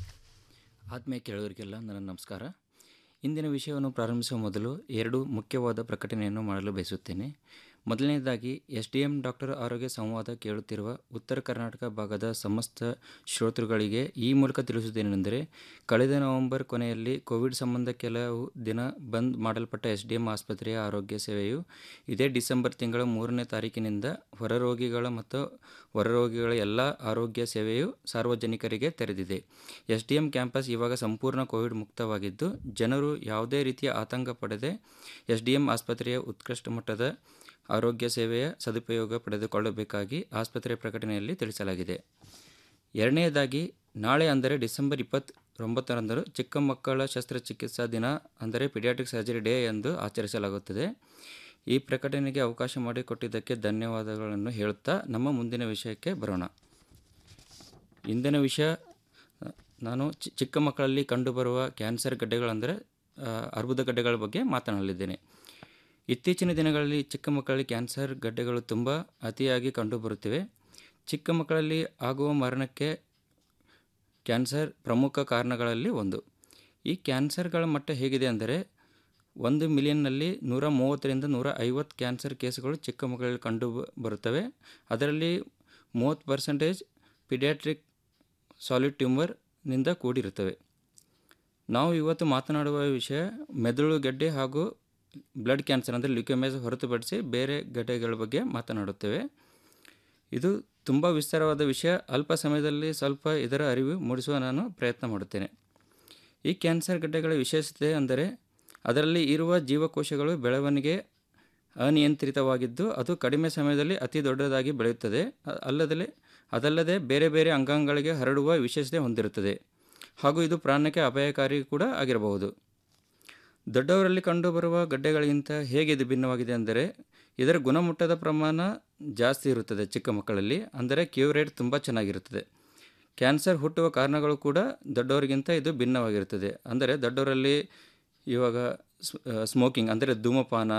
ಆತ್ಮೀಯ ಕೇಳುಗರಿಗೆಲ್ಲ ನನ್ನ ನಮಸ್ಕಾರ ಇಂದಿನ ವಿಷಯವನ್ನು ಪ್ರಾರಂಭಿಸುವ ಮೊದಲು ಎರಡು ಮುಖ್ಯವಾದ ಪ್ರಕಟಣೆಯನ್ನು ಮಾಡಲು ಬಯಸುತ್ತೇನೆ ಮೊದಲನೇದಾಗಿ ಎಸ್ ಡಿ ಎಂ ಡಾಕ್ಟರ್ ಆರೋಗ್ಯ ಸಂವಾದ ಕೇಳುತ್ತಿರುವ ಉತ್ತರ ಕರ್ನಾಟಕ ಭಾಗದ ಸಮಸ್ತ ಶ್ರೋತೃಗಳಿಗೆ ಈ ಮೂಲಕ ತಿಳಿಸುವುದೇನೆಂದರೆ ಕಳೆದ ನವೆಂಬರ್ ಕೊನೆಯಲ್ಲಿ ಕೋವಿಡ್ ಸಂಬಂಧ ಕೆಲವು ದಿನ ಬಂದ್ ಮಾಡಲ್ಪಟ್ಟ ಎಸ್ ಡಿ ಎಂ ಆಸ್ಪತ್ರೆಯ ಆರೋಗ್ಯ ಸೇವೆಯು ಇದೇ ಡಿಸೆಂಬರ್ ತಿಂಗಳ ಮೂರನೇ ತಾರೀಕಿನಿಂದ ಹೊರರೋಗಿಗಳ ಮತ್ತು ಹೊರರೋಗಿಗಳ ಎಲ್ಲ ಆರೋಗ್ಯ ಸೇವೆಯು ಸಾರ್ವಜನಿಕರಿಗೆ ತೆರೆದಿದೆ ಎಸ್ ಡಿ ಎಂ ಕ್ಯಾಂಪಸ್ ಇವಾಗ ಸಂಪೂರ್ಣ ಕೋವಿಡ್ ಮುಕ್ತವಾಗಿದ್ದು ಜನರು ಯಾವುದೇ ರೀತಿಯ ಆತಂಕ ಪಡೆದೆ ಎಸ್ ಡಿ ಎಂ ಆಸ್ಪತ್ರೆಯ ಉತ್ಕೃಷ್ಟ ಮಟ್ಟದ ಆರೋಗ್ಯ ಸೇವೆಯ ಸದುಪಯೋಗ ಪಡೆದುಕೊಳ್ಳಬೇಕಾಗಿ ಆಸ್ಪತ್ರೆ ಪ್ರಕಟಣೆಯಲ್ಲಿ ತಿಳಿಸಲಾಗಿದೆ ಎರಡನೆಯದಾಗಿ ನಾಳೆ ಅಂದರೆ ಡಿಸೆಂಬರ್ ಇಪ್ಪತ್ತೊಂಬತ್ತರಂದು ಚಿಕ್ಕ ಮಕ್ಕಳ ಶಸ್ತ್ರಚಿಕಿತ್ಸಾ ದಿನ ಅಂದರೆ ಪಿಡಿಯಾಟ್ರಿಕ್ ಸರ್ಜರಿ ಡೇ ಎಂದು ಆಚರಿಸಲಾಗುತ್ತದೆ ಈ ಪ್ರಕಟಣೆಗೆ ಅವಕಾಶ ಮಾಡಿಕೊಟ್ಟಿದ್ದಕ್ಕೆ ಧನ್ಯವಾದಗಳನ್ನು ಹೇಳುತ್ತಾ ನಮ್ಮ ಮುಂದಿನ ವಿಷಯಕ್ಕೆ ಬರೋಣ ಇಂದಿನ ವಿಷಯ ಅ, ನಾನು ಚಿ- ಚಿಕ್ಕ ಮಕ್ಕಳಲ್ಲಿ ಕಂಡುಬರುವ ಕ್ಯಾನ್ಸರ್ ಗಡ್ಡೆಗಳಂದರೆ ಆ, ಅರ್ಬುದ ಗಡ್ಡೆಗಳ ಬಗ್ಗೆ ಮಾತನಾಡಲಿದ್ದೇನೆ ಇತ್ತೀಚಿನ ದಿನಗಳಲ್ಲಿ ಚಿಕ್ಕ ಮಕ್ಕಳಲ್ಲಿ ಕ್ಯಾನ್ಸರ್ ಗಡ್ಡೆಗಳು ತುಂಬ ಅತಿಯಾಗಿ ಕಂಡುಬರುತ್ತಿವೆ ಚಿಕ್ಕ ಮಕ್ಕಳಲ್ಲಿ ಆಗುವ ಮರಣಕ್ಕೆ ಕ್ಯಾನ್ಸರ್ ಪ್ರಮುಖ ಕಾರಣಗಳಲ್ಲಿ ಒಂದು ಈ ಕ್ಯಾನ್ಸರ್ಗಳ ಮಟ್ಟ ಹೇಗಿದೆ ಅಂದರೆ ಒಂದು ಮಿಲಿಯನ್ನಲ್ಲಿ ನೂರ ಮೂವತ್ತರಿಂದ ನೂರ ಐವತ್ತು ಕ್ಯಾನ್ಸರ್ ಕೇಸುಗಳು ಚಿಕ್ಕ ಮಕ್ಕಳಲ್ಲಿ ಕಂಡು ಬ- ಬರುತ್ತವೆ ಅದರಲ್ಲಿ ಮೂವತ್ತು ಪರ್ಸೆಂಟೇಜ್ ಪಿಡಿಯಾಟ್ರಿಕ್ ಸಾಲಿಡ್ ಟ್ಯೂಮರ್ನಿಂದ ಕೂಡಿರುತ್ತವೆ ನಾವು ಇವತ್ತು ಮಾತನಾಡುವ ವಿಷಯ ಮೆದುಳು ಗೆಡ್ಡೆ ಹಾಗೂ ಬ್ಲಡ್ ಕ್ಯಾನ್ಸರ್ ಅಂದರೆ ಲ್ಯೂಕೆಮಿಯಾಸ್ ಹೊರತುಪಡಿಸಿ ಬೇರೆ ಗಡ್ಡೆಗಳ ಬಗ್ಗೆ ಮಾತನಾಡುತ್ತೇವೆ ಇದು ತುಂಬ ವಿಸ್ತಾರವಾದ ವಿಷಯ ಅಲ್ಪ ಸಮಯದಲ್ಲಿ ಸ್ವಲ್ಪ ಇದರ ಅರಿವು ಮೂಡಿಸುವ ನಾನು ಪ್ರಯತ್ನ ಮಾಡುತ್ತೇನೆ ಈ ಕ್ಯಾನ್ಸರ್ ಗಡ್ಡೆಗಳ ವಿಶೇಷತೆ ಅಂದರೆ ಅದರಲ್ಲಿ ಇರುವ ಜೀವಕೋಶಗಳು ಬೆಳವಣಿಗೆ ಅನಿಯಂತ್ರಿತವಾಗಿದ್ದು ಅದು ಕಡಿಮೆ ಸಮಯದಲ್ಲಿ ಅತಿ ದೊಡ್ಡದಾಗಿ ಬೆಳೆಯುತ್ತದೆ ಅ- ಅಲ್ಲದೆ ಅದಲ್ಲದೆ ಬೇರೆ ಬೇರೆ ಅಂಗಾಂಗಗಳಿಗೆ ಹರಡುವ ವಿಶೇಷತೆ ಹೊಂದಿರುತ್ತದೆ ಹಾಗೂ ಇದು ಪ್ರಾಣಕ್ಕೆ ಅಪಾಯಕಾರಿ ಕೂಡ ಆಗಿರಬಹುದು ದೊಡ್ಡವರಲ್ಲಿ ಕಂಡುಬರುವ ಗಡ್ಡೆಗಳಿಗಿಂತ ಹೇಗೆ ಇದು ಭಿನ್ನವಾಗಿದೆ ಅಂದರೆ ಇದರ ಗುಣಮಟ್ಟದ ಪ್ರಮಾಣ ಜಾಸ್ತಿ ಇರುತ್ತದೆ ಚಿಕ್ಕ ಮಕ್ಕಳಲ್ಲಿ ಅಂದರೆ ಕ್ಯೂರ್ ರೇಟ್ ತುಂಬ ಚೆನ್ನಾಗಿರುತ್ತದೆ ಕ್ಯಾನ್ಸರ್ ಹುಟ್ಟುವ ಕಾರಣಗಳು ಕೂಡ ದೊಡ್ಡವರಿಗಿಂತ ಇದು ಭಿನ್ನವಾಗಿರುತ್ತದೆ ಅಂದರೆ ದೊಡ್ಡವರಲ್ಲಿ ಇವಾಗ ಸ್ಮೋಕಿಂಗ್ ಅಂದರೆ ಧೂಮಪಾನ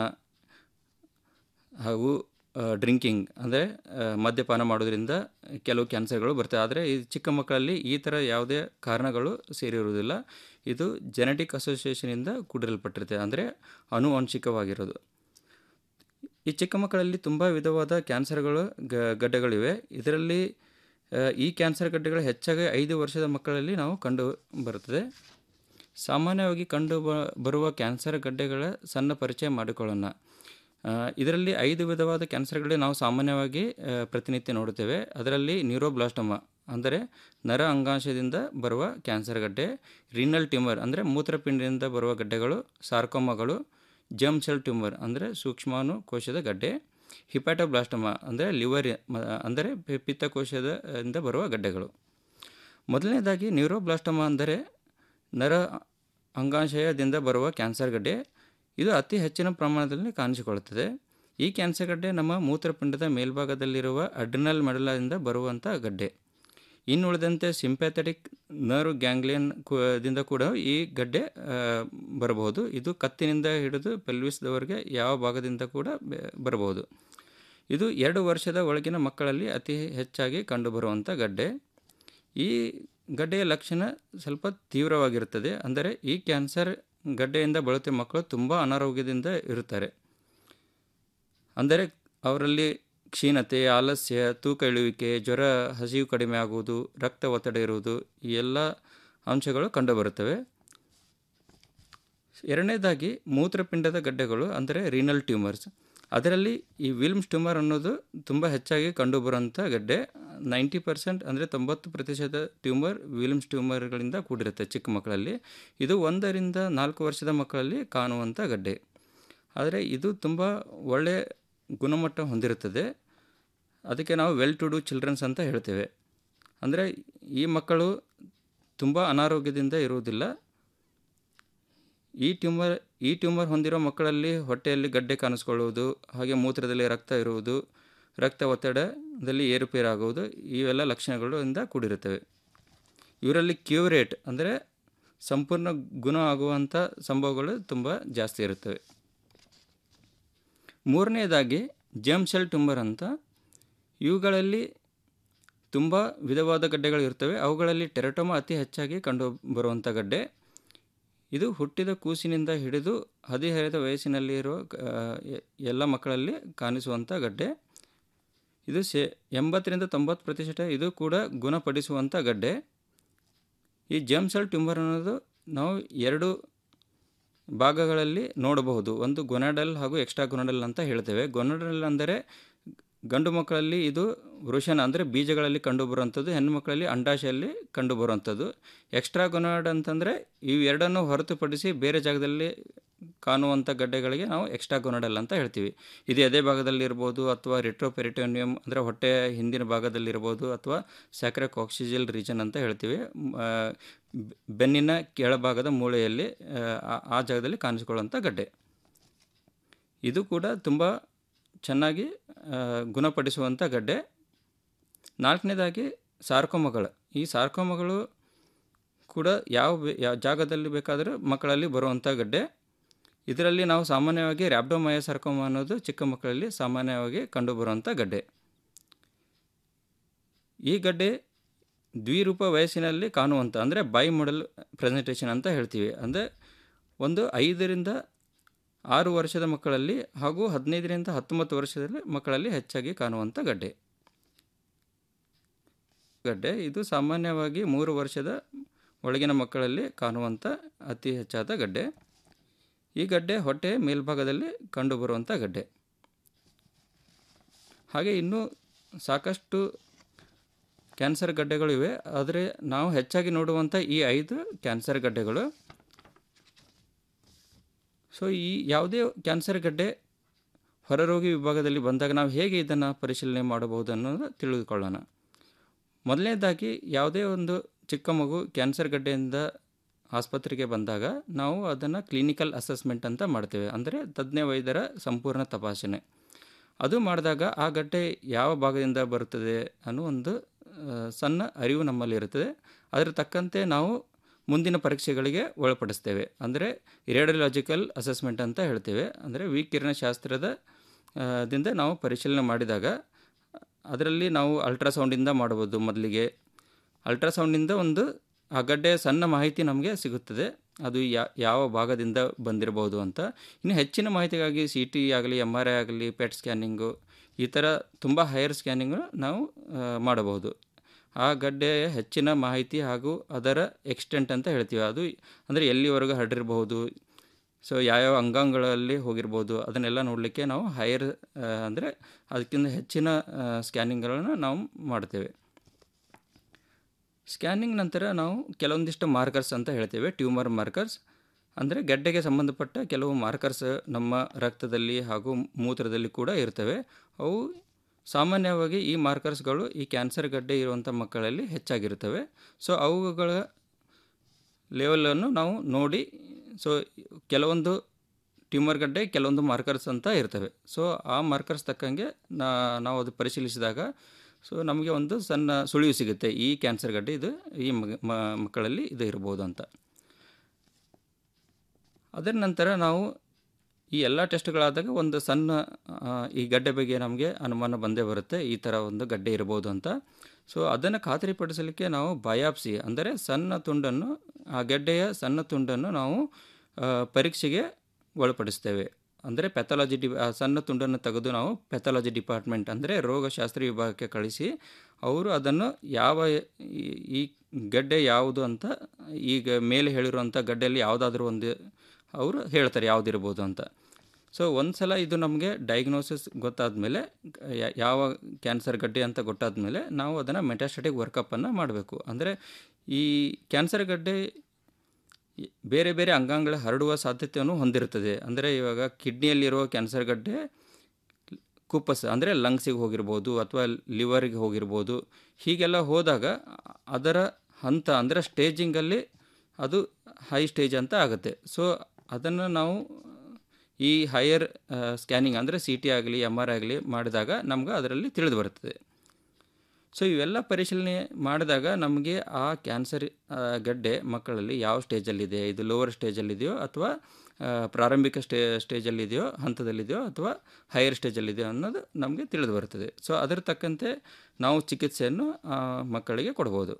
ಹಾಗೂ ಡ್ರಿಂಕಿಂಗ್ ಅಂದರೆ ಮದ್ಯಪಾನ ಮಾಡೋದ್ರಿಂದ ಕೆಲವು ಕ್ಯಾನ್ಸರ್ಗಳು ಬರ್ತವೆ ಆದರೆ ಈ ಚಿಕ್ಕ ಮಕ್ಕಳಲ್ಲಿ ಈ ಥರ ಯಾವುದೇ ಕಾರಣಗಳು ಸೇರಿರುವುದಿಲ್ಲ ಇದು ಜೆನೆಟಿಕ್ ಅಸೋಸಿಯೇಷನಿಂದ ಕೂಡಿರಲ್ಪಟ್ಟಿರುತ್ತೆ ಅಂದರೆ ಅನುವಂಶಿಕವಾಗಿರೋದು ಈ ಚಿಕ್ಕ ಮಕ್ಕಳಲ್ಲಿ ತುಂಬ ವಿಧವಾದ ಕ್ಯಾನ್ಸರ್ಗಳು ಗ ಗಡ್ಡೆಗಳಿವೆ ಇದರಲ್ಲಿ ಆ, ಈ ಕ್ಯಾನ್ಸರ್ ಗಡ್ಡೆಗಳು ಹೆಚ್ಚಾಗಿ ಐದು ವರ್ಷದ ಮಕ್ಕಳಲ್ಲಿ ನಾವು ಕಂಡು ಬರುತ್ತದೆ ಸಾಮಾನ್ಯವಾಗಿ ಕಂಡು ಬ- ಬರುವ ಕ್ಯಾನ್ಸರ್ ಗಡ್ಡೆಗಳ ಸಣ್ಣ ಪರಿಚಯ ಮಾಡಿಕೊಳ್ಳೋಣ ಆ, ಇದರಲ್ಲಿ ಐದು ವಿಧವಾದ ಕ್ಯಾನ್ಸರ್ಗಳು ನಾವು ಸಾಮಾನ್ಯವಾಗಿ ಆ, ಪ್ರತಿನಿತ್ಯ ನೋಡುತ್ತೇವೆ ಅದರಲ್ಲಿ ನ್ಯೂರೋಬ್ಲಾಸ್ಟಮ ಅಂದರೆ ನರ ಅಂಗಾಂಶದಿಂದ ಬರುವ ಕ್ಯಾನ್ಸರ್ ಗಡ್ಡೆ ರಿನಲ್ ಟ್ಯೂಮರ್ ಅಂದರೆ ಮೂತ್ರಪಿಂಡದಿಂದ ಬರುವ ಗಡ್ಡೆಗಳು ಸಾರ್ಕೋಮಗಳು ಜಮ್ ಸೆಲ್ ಟ್ಯೂಮರ್ ಅಂದರೆ ಸೂಕ್ಷ್ಮಾಣು ಕೋಶದ ಗಡ್ಡೆ ಹಿಪ್ಯಾಟೋಬ್ಲಾಸ್ಟಮ ಅಂದರೆ ಲಿವರ್ ಮ- ಅಂದರೆ ಪಿ- ಪಿತ್ತಕೋಶದ ಇಂದ ಬರುವ ಗಡ್ಡೆಗಳು ಮೊದಲನೇದಾಗಿ ನ್ಯೂರೋಬ್ಲಾಸ್ಟಮ ಅಂದರೆ ನರ ಅಂಗಾಶಯದಿಂದ ಬರುವ ಕ್ಯಾನ್ಸರ್ ಗಡ್ಡೆ ಇದು ಅತಿ ಹೆಚ್ಚಿನ ಪ್ರಮಾಣದಲ್ಲಿ ಕಾಣಿಸಿಕೊಳ್ಳುತ್ತದೆ ಈ ಕ್ಯಾನ್ಸರ್ ಗಡ್ಡೆ ನಮ್ಮ ಮೂತ್ರಪಿಂಡದ ಮೇಲ್ಭಾಗದಲ್ಲಿರುವ ಅಡ್ರಿನಲ್ ಮೆಡಲದಿಂದ ಬರುವಂಥ ಗಡ್ಡೆ ಇನ್ನುಳಿದಂತೆ ಸಿಂಪ್ಯಾಥೆಟಿಕ್ ನರ್ವ್ ಗ್ಯಾಂಗ್ಲಿಯನ್ ಕು- ದಿಂದ ಕೂಡ ಈ ಗಡ್ಡೆ ಆ, ಬರಬಹುದು ಇದು ಕತ್ತಿನಿಂದ ಹಿಡಿದು ಪೆಲ್ವಿಸ್ದವರೆಗೆ ಯಾವ ಭಾಗದಿಂದ ಕೂಡ ಬೆ- ಬರಬಹುದು ಇದು ಎರಡು ವರ್ಷದ ಒಳಗಿನ ಮಕ್ಕಳಲ್ಲಿ ಅತಿ ಹೆಚ್ಚಾಗಿ ಕಂಡುಬರುವಂಥ ಗಡ್ಡೆ ಈ ಗಡ್ಡೆಯ ಲಕ್ಷಣ ಸ್ವಲ್ಪ ತೀವ್ರವಾಗಿರುತ್ತದೆ ಅಂದರೆ ಈ ಕ್ಯಾನ್ಸರ್ ಗಡ್ಡೆಯಿಂದ ಬಳಲುತ್ತಿರುವ ಮಕ್ಕಳು ತುಂಬ ಅನಾರೋಗ್ಯದಿಂದ ಇರುತ್ತಾರೆ ಅಂದರೆ ಅವರಲ್ಲಿ ಕ್ಷೀಣತೆ ಆಲಸ್ಯ ತೂಕ ಇಳುವಿಕೆ ಜ್ವರ ಹಸಿವು ಕಡಿಮೆ ಆಗುವುದು ರಕ್ತ ಒತ್ತಡ ಇರುವುದು ಈ ಎಲ್ಲ ಅಂಶಗಳು ಕಂಡುಬರುತ್ತವೆ ಎರಡನೇದಾಗಿ ಮೂತ್ರಪಿಂಡದ ಗಡ್ಡೆಗಳು ಅಂದರೆ ರೀನಲ್ ಟ್ಯೂಮರ್ಸ್ ಅದರಲ್ಲಿ ಈ ವಿಲ್ಮ್ಸ್ ಟ್ಯೂಮರ್ ಅನ್ನೋದು ತುಂಬ ಹೆಚ್ಚಾಗಿ ಕಂಡುಬರುವಂಥ ಗಡ್ಡೆ ನೈಂಟಿ ಪರ್ಸೆಂಟ್ ಅಂದರೆ ತೊಂಬತ್ತು ಪ್ರತಿಶತ ಟ್ಯೂಮರ್ ವಿಲ್ಮ್ಸ್ ಟ್ಯೂಮರ್ಗಳಿಂದ ಕೂಡಿರುತ್ತೆ ಚಿಕ್ಕ ಮಕ್ಕಳಲ್ಲಿ ಇದು ಒಂದರಿಂದ ನಾಲ್ಕು ವರ್ಷದ ಮಕ್ಕಳಲ್ಲಿ ಕಾಣುವಂಥ ಗಡ್ಡೆ ಆದರೆ ಇದು ತುಂಬ ಒಳ್ಳೆಯ ಗುಣಮಟ್ಟ ಹೊಂದಿರುತ್ತದೆ ಅದಕ್ಕೆ ನಾವು ವೆಲ್ ಟು ಡೂ ಚಿಲ್ಡ್ರನ್ಸ್ ಅಂತ ಹೇಳ್ತೇವೆ ಅಂದರೆ ಈ ಮಕ್ಕಳು ತುಂಬ ಅನಾರೋಗ್ಯದಿಂದ ಇರುವುದಿಲ್ಲ ಈ ಟ್ಯೂಮರ್ ಈ ಟ್ಯೂಮರ್ ಹೊಂದಿರೋ ಮಕ್ಕಳಲ್ಲಿ ಹೊಟ್ಟೆಯಲ್ಲಿ ಗಡ್ಡೆ ಕಾಣಿಸ್ಕೊಳ್ಳುವುದು ಹಾಗೆ ಮೂತ್ರದಲ್ಲಿ ರಕ್ತ ಇರುವುದು ರಕ್ತ ಒತ್ತಡದಲ್ಲಿ ಏರುಪೇರಾಗುವುದು ಇವೆಲ್ಲ ಲಕ್ಷಣಗಳಿಂದ ಕೂಡಿರುತ್ತವೆ ಇವರಲ್ಲಿ ಕ್ಯೂರೇಟ್ ಅಂದರೆ ಸಂಪೂರ್ಣ ಗುಣ ಆಗುವಂಥ ಸಂಭವಗಳು ತುಂಬ ಜಾಸ್ತಿ ಇರುತ್ತವೆ ಮೂರನೆಯದಾಗಿ ಜಮ್ ಸೆಲ್ ಟ್ಯೂಮರ್ ಅಂತ ಇವುಗಳಲ್ಲಿ ತುಂಬ ವಿಧವಾದ ಗಡ್ಡೆಗಳು ಇರ್ತವೆ ಅವುಗಳಲ್ಲಿ ಟೆರಟೋಮ ಅತಿ ಹೆಚ್ಚಾಗಿ ಕಂಡು ಬರುವಂಥ ಗಡ್ಡೆ ಇದು ಹುಟ್ಟಿದ ಕೂಸಿನಿಂದ ಹಿಡಿದು ಹದಿಹರೆಯದ ವಯಸ್ಸಿನಲ್ಲಿರುವ ಆ, ಎ- ಎಲ್ಲ ಮಕ್ಕಳಲ್ಲಿ ಕಾಣಿಸುವಂಥ ಗಡ್ಡೆ ಇದು ಸೆ ಎಂಬತ್ತರಿಂದ ತೊಂಬತ್ತು ಪ್ರತಿಶತ ಇದು ಕೂಡ ಗುಣಪಡಿಸುವಂಥ ಗಡ್ಡೆ ಈ ಜಮ್ ಸೆಲ್ ಟ್ಯೂಮರ್ ಅನ್ನೋದು ನಾವು ಎರಡು ಭಾಗಗಳಲ್ಲಿ ನೋಡಬಹುದು ಒಂದು ಗೊನಾಡಲ್ ಹಾಗೂ ಎಕ್ಸ್ಟ್ರಾ ಗೊನಾಡಲ್ ಅಂತ ಹೇಳ್ತೇವೆ ಗೊನಾಡಲ್ ಅಂದರೆ ಗಂಡು ಮಕ್ಕಳಲ್ಲಿ ಇದು ವೃಷಣ ಅಂದರೆ ಬೀಜಗಳಲ್ಲಿ ಕಂಡುಬರುವಂಥದ್ದು ಹೆಣ್ಣು ಮಕ್ಕಳಲ್ಲಿ ಅಂಡಾಶಯಲ್ಲಿ ಕಂಡುಬರುವಂಥದ್ದು ಎಕ್ಸ್ಟ್ರಾ ಗೊನಾಡ್ ಅಂತಂದರೆ ಇವು ಎರಡನ್ನು ಹೊರತುಪಡಿಸಿ ಬೇರೆ ಜಾಗದಲ್ಲಿ ಕಾಣುವಂಥ ಗಡ್ಡೆಗಳಿಗೆ ನಾವು ಎಕ್ಸ್ಟ್ರಾ ಗೊನಾಡಲ್ ಅಂತ ಹೇಳ್ತೀವಿ ಇದು ಎದೆ ಭಾಗದಲ್ಲಿರ್ಬೋದು ಅಥವಾ ರೆಟ್ರೋಪೆರಿಟೋನಿಯಂ ಅಂದರೆ ಹೊಟ್ಟೆಯ ಹಿಂದಿನ ಭಾಗದಲ್ಲಿರ್ಬೋದು ಅಥವಾ ಸ್ಯಾಕ್ರಕಾಕ್ಸಿಜಲ್ ರೀಜನ್ ಅಂತ ಹೇಳ್ತೀವಿ ಮ್, ಆ, ಬೆ- ಬೆನ್ನಿನ ಕೆಳಭಾಗದ ಮೂಳೆಯಲ್ಲಿ ಆ, ಆ ಜಾಗದಲ್ಲಿ ಕಾಣಿಸಿಕೊಳ್ಳುವಂಥ ಗಡ್ಡೆ ಇದು ಕೂಡ ತುಂಬ ಚೆನ್ನಾಗಿ ಆ, ಗುಣಪಡಿಸುವಂಥ ಗಡ್ಡೆ ನಾಲ್ಕನೇದಾಗಿ ಸಾರ್ಕೋಮಗಳು ಈ ಸಾರ್ಕೋಮಗಳು ಕೂಡ ಯಾವ ಬೆ- ಯಾವ ಜಾಗದಲ್ಲಿ ಬೇಕಾದರೂ ಮಕ್ಕಳಲ್ಲಿ ಬರುವಂಥ ಗಡ್ಡೆ ಇದರಲ್ಲಿ ನಾವು ಸಾಮಾನ್ಯವಾಗಿ ರ್ಯಾಬ್ಡೋಮಯ ಸಾರ್ಕೋಮ ಅನ್ನೋದು ಚಿಕ್ಕ ಮಕ್ಕಳಲ್ಲಿ ಸಾಮಾನ್ಯವಾಗಿ ಕಂಡುಬರುವಂಥ ಗಡ್ಡೆ ಈ ಗಡ್ಡೆ ದ್ವಿರೂಪ ವಯಸ್ಸಿನಲ್ಲಿ ಕಾಣುವಂಥ ಅಂದರೆ ಬೈ ಮಾಡೆಲ್ ಪ್ರೆಸೆಂಟೇಷನ್ ಅಂತ ಹೇಳ್ತೀವಿ ಅಂದರೆ ಒಂದು ಐದರಿಂದ ಆರು ವರ್ಷದ ಮಕ್ಕಳಲ್ಲಿ ಹಾಗೂ ಹದಿನೈದರಿಂದ ಹತ್ತೊಂಬತ್ತು ವರ್ಷದ ಮಕ್ಕಳಲ್ಲಿ ಹೆಚ್ಚಾಗಿ ಕಾಣುವಂಥ ಗಡ್ಡೆ ಗಡ್ಡೆ ಇದು ಸಾಮಾನ್ಯವಾಗಿ ಮೂರು ವರ್ಷದ ಒಳಗಿನ ಮಕ್ಕಳಲ್ಲಿ ಕಾಣುವಂಥ ಅತಿ ಹೆಚ್ಚಾದ ಗಡ್ಡೆ ಈ ಗಡ್ಡೆ ಹೊಟ್ಟೆ ಮೇಲ್ಭಾಗದಲ್ಲಿ ಕಂಡುಬರುವಂಥ ಗಡ್ಡೆ ಹಾಗೆ ಇನ್ನೂ ಸಾಕಷ್ಟು ಕ್ಯಾನ್ಸರ್ ಗಡ್ಡೆಗಳಿವೆ ಆದರೆ ನಾವು ಹೆಚ್ಚಾಗಿ ನೋಡುವಂಥ ಈ ಐದು ಕ್ಯಾನ್ಸರ್ ಗಡ್ಡೆಗಳು ಸೊ ಈ ಯಾವುದೇ ಕ್ಯಾನ್ಸರ್ ಗಡ್ಡೆ ಹೊರರೋಗಿ ವಿಭಾಗದಲ್ಲಿ ಬಂದಾಗ ನಾವು ಹೇಗೆ ಇದನ್ನು ಪರಿಶೀಲನೆ ಮಾಡಬಹುದು ಅನ್ನೋದು ತಿಳಿದುಕೊಳ್ಳೋಣ ಮೊದಲನೇದಾಗಿ ಯಾವುದೇ ಒಂದು ಚಿಕ್ಕ ಮಗು ಕ್ಯಾನ್ಸರ್ ಗಡ್ಡೆಯಿಂದ ಆಸ್ಪತ್ರೆಗೆ ಬಂದಾಗ ನಾವು ಅದನ್ನು ಕ್ಲಿನಿಕಲ್ ಅಸೆಸ್ಮೆಂಟ್ ಅಂತ ಮಾಡ್ತೇವೆ ಅಂದರೆ ತಜ್ಞ ವೈದ್ಯರ ಸಂಪೂರ್ಣ ತಪಾಸಣೆ ಅದು ಮಾಡಿದಾಗ ಆ ಗಡ್ಡೆ ಯಾವ ಭಾಗದಿಂದ ಬರುತ್ತದೆ ಅನ್ನೋ ಒಂದು ಆ, ಸಣ್ಣ ಅರಿವು ನಮ್ಮಲ್ಲಿ ಇರುತ್ತದೆ ಅದರ ತಕ್ಕಂತೆ ನಾವು ಮುಂದಿನ ಪರೀಕ್ಷೆಗಳಿಗೆ ಒಳಪಡಿಸ್ತೇವೆ ಅಂದರೆ ರೇಡಿಯೋಲಾಜಿಕಲ್ ಅಸೆಸ್ಮೆಂಟ್ ಅಂತ ಹೇಳ್ತೇವೆ ಅಂದರೆ ವಿಕಿರಣಶಾಸ್ತ್ರದ ಆ, ದಿಂದ ನಾವು ಪರಿಶೀಲನೆ ಮಾಡಿದಾಗ ಅದರಲ್ಲಿ ನಾವು ಅಲ್ಟ್ರಾಸೌಂಡಿಂದ ಮಾಡ್ಬೋದು ಮೊದಲಿಗೆ ಅಲ್ಟ್ರಾಸೌಂಡಿಂದ ಒಂದು ಆ ಗಡ್ಡೆಯ ಸಣ್ಣ ಮಾಹಿತಿ ನಮಗೆ ಸಿಗುತ್ತದೆ ಅದು ಯಾ ಯಾವ ಭಾಗದಿಂದ ಬಂದಿರಬಹುದು ಅಂತ ಇನ್ನು ಹೆಚ್ಚಿನ ಮಾಹಿತಿಗಾಗಿ ಸಿ ಟಿ ಆಗಲಿ ಎಮ್ ಆರ್ ಐ ಆಗಲಿ ಪೆಟ್ ಸ್ಕ್ಯಾನಿಂಗು ಈ ಥರ ತುಂಬ ಹೈಯರ್ ಸ್ಕ್ಯಾನಿಂಗು ನಾವು ಆ, ಮಾಡಬಹುದು ಆ ಗಡ್ಡೆಯ ಹೆಚ್ಚಿನ ಮಾಹಿತಿ ಹಾಗೂ ಅದರ ಎಕ್ಸ್ಟೆಂಟ್ ಅಂತ ಹೇಳ್ತೀವಿ ಅದು ಅಂದರೆ ಎಲ್ಲಿವರೆಗೂ ಹರಡಿರಬಹುದು ಸೊ ಯಾವ್ಯಾವ ಅಂಗಾಂಗಗಳಲ್ಲಿ ಹೋಗಿರ್ಬೋದು ಅದನ್ನೆಲ್ಲ ನೋಡಲಿಕ್ಕೆ ನಾವು ಹೈಯರ್ ಅಂದರೆ ಅದಕ್ಕಿಂತ ಹೆಚ್ಚಿನ ಸ್ಕ್ಯಾನಿಂಗ್ಗಳನ್ನು ನಾವು ಮಾಡ್ತೇವೆ ಸ್ಕ್ಯಾನಿಂಗ್ ನಂತರ ನಾವು ಕೆಲವೊಂದಿಷ್ಟು ಮಾರ್ಕರ್ಸ್ ಅಂತ ಹೇಳ್ತೇವೆ ಟ್ಯೂಮರ್ ಮಾರ್ಕರ್ಸ್ ಅಂದರೆ ಗೆಡ್ಡೆಗೆ ಸಂಬಂಧಪಟ್ಟ ಕೆಲವು ಮಾರ್ಕರ್ಸ್ ನಮ್ಮ ರಕ್ತದಲ್ಲಿ ಹಾಗೂ ಮೂತ್ರದಲ್ಲಿ ಕೂಡ ಇರ್ತವೆ ಅವು ಸಾಮಾನ್ಯವಾಗಿ ಈ ಮಾರ್ಕರ್ಸ್ಗಳು ಈ ಕ್ಯಾನ್ಸರ್ ಗಡ್ಡೆ ಇರುವಂಥ ಮಕ್ಕಳಲ್ಲಿ ಹೆಚ್ಚಾಗಿರ್ತವೆ ಸೊ ಅವುಗಳ ಲೆವೆಲನ್ನು ನಾವು ನೋಡಿ ಸೊ ಕೆಲವೊಂದು ಟ್ಯೂಮರ್ ಗಡ್ಡೆ ಕೆಲವೊಂದು ಮಾರ್ಕರ್ಸ್ ಅಂತ ಇರ್ತವೆ ಸೊ ಆ ಮಾರ್ಕರ್ಸ್ ತಕ್ಕಂಗೆ ನಾ ನಾವು ಅದು ಪರಿಶೀಲಿಸಿದಾಗ ಸೊ ನಮಗೆ ಒಂದು ಸಣ್ಣ ಸುಳಿವು ಸಿಗುತ್ತೆ ಈ ಕ್ಯಾನ್ಸರ್ ಗಡ್ಡೆ ಇದು ಈ ಮಗ ಮ- ಮಕ್ಕಳಲ್ಲಿ ಇದು ಇರ್ಬೋದು ಅಂತ ಅದರ ನಂತರ ನಾವು ಈ ಎಲ್ಲ ಟೆಸ್ಟ್ಗಳಾದಾಗ ಒಂದು ಸಣ್ಣ ಆ, ಈ ಗಡ್ಡೆ ಬಗ್ಗೆ ನಮಗೆ ಅನುಮಾನ ಬಂದೇ ಬರುತ್ತೆ ಈ ಥರ ಒಂದು ಗಡ್ಡೆ ಇರ್ಬೋದು ಅಂತ ಸೊ ಅದನ್ನು ಖಾತರಿಪಡಿಸಲಿಕ್ಕೆ ನಾವು ಬಯಾಪ್ಸಿ ಅಂದರೆ ಸಣ್ಣ ತುಂಡನ್ನು ಆ ಗೆಡ್ಡೆಯ ಸಣ್ಣ ತುಂಡನ್ನು ನಾವು ಆ, ಪರೀಕ್ಷೆಗೆ ಒಳಪಡಿಸ್ತೇವೆ ಅಂದರೆ ಪೆಥಾಲಜಿ ಡಿ ಆ ಸಣ್ಣ ತುಂಡನ್ನು ತೆಗೆದು ನಾವು ಪೆಥಾಲಜಿ ಡಿಪಾರ್ಟ್ಮೆಂಟ್ ಅಂದರೆ ರೋಗಶಾಸ್ತ್ರ ವಿಭಾಗಕ್ಕೆ ಕಳಿಸಿ ಅವರು ಅದನ್ನು ಯಾವ ಈ- ಈ ಗಡ್ಡೆ ಯಾವುದು ಅಂತ ಈಗ ಮೇಲೆ ಹೇಳಿರುವಂಥ ಗಡ್ಡೆಯಲ್ಲಿ ಯಾವುದಾದ್ರೂ ಒಂದು ಅವರು ಹೇಳ್ತಾರೆ ಯಾವುದಿರ್ಬೋದು ಅಂತ ಸೊ ಒಂದು ಸಲ ಇದು ನಮಗೆ ಡಯಾಗ್ನೋಸಿಸ್ ಗೊತ್ತಾದ ಮೇಲೆ ಯಾವ ಕ್ಯಾನ್ಸರ್ ಗಡ್ಡೆ ಅಂತ ಗೊತ್ತಾದ ಮೇಲೆ ನಾವು ಅದನ್ನು ಮೆಟಾಸ್ಟಟಿಕ್ ವರ್ಕಪ್ಪನ್ನು ಮಾಡಬೇಕು ಅಂದರೆ ಈ ಕ್ಯಾನ್ಸರ್ ಗಡ್ಡೆ ಈ ಬೇರೆ ಬೇರೆ ಅಂಗಾಂಗಳ ಹರಡುವ ಸಾಧ್ಯತೆಯನ್ನು ಹೊಂದಿರುತ್ತದೆ ಅಂದರೆ ಇವಾಗ ಕಿಡ್ನಿಯಲ್ಲಿರುವ ಕ್ಯಾನ್ಸರ್ ಗಡ್ಡೆ ಕುಪ್ಪಸ ಅಂದರೆ ಲಂಗ್ಸಿಗೆ ಹೋಗಿರ್ಬೋದು ಅಥವಾ ಲಿವರಿಗೆ ಹೋಗಿರ್ಬೋದು ಹೀಗೆಲ್ಲ ಹೋದಾಗ ಅದರ ಹಂತ ಅಂದರೆ ಸ್ಟೇಜಿಂಗಲ್ಲಿ ಅದು ಹೈ ಸ್ಟೇಜ್ ಅಂತ ಆಗುತ್ತೆ ಸೊ ಅದನ್ನು ನಾವು ಈ ಹೈಯರ್ ಸ್ಕ್ಯಾನಿಂಗ್ ಅಂದರೆ ಸಿ ಟಿ ಆಗಲಿ ಎಮ್ ಆರ್ ಆಗಲಿ ಮಾಡಿದಾಗ ನಮ್ಗೆ ಅದರಲ್ಲಿ ತಿಳಿದು ಬರ್ತದೆ ಸೊ ಇವೆಲ್ಲ ಪರಿಶೀಲನೆ ಮಾಡಿದಾಗ ನಮಗೆ ಆ ಕ್ಯಾನ್ಸರ್ ಆ, ಗಡ್ಡೆ ಮಕ್ಕಳಲ್ಲಿ ಯಾವ ಸ್ಟೇಜಲ್ಲಿದೆ ಇದು ಲೋವರ್ ಸ್ಟೇಜಲ್ಲಿದೆಯೋ ಅಥವಾ ಆ, ಪ್ರಾರಂಭಿಕ ಸ್ಟೇ ಸ್ಟೇಜಲ್ಲಿದೆಯೋ ಹಂತದಲ್ಲಿದೆಯೋ ಅಥವಾ ಹೈಯರ್ ಸ್ಟೇಜಲ್ಲಿದೆಯೋ ಅನ್ನೋದು ನಮಗೆ ತಿಳಿದು ಬರ್ತದೆ ಸೊ ಅದರ ತಕ್ಕಂತೆ ನಾವು ಚಿಕಿತ್ಸೆಯನ್ನು ಆ ಮಕ್ಕಳಿಗೆ ಕೊಡ್ಬೋದು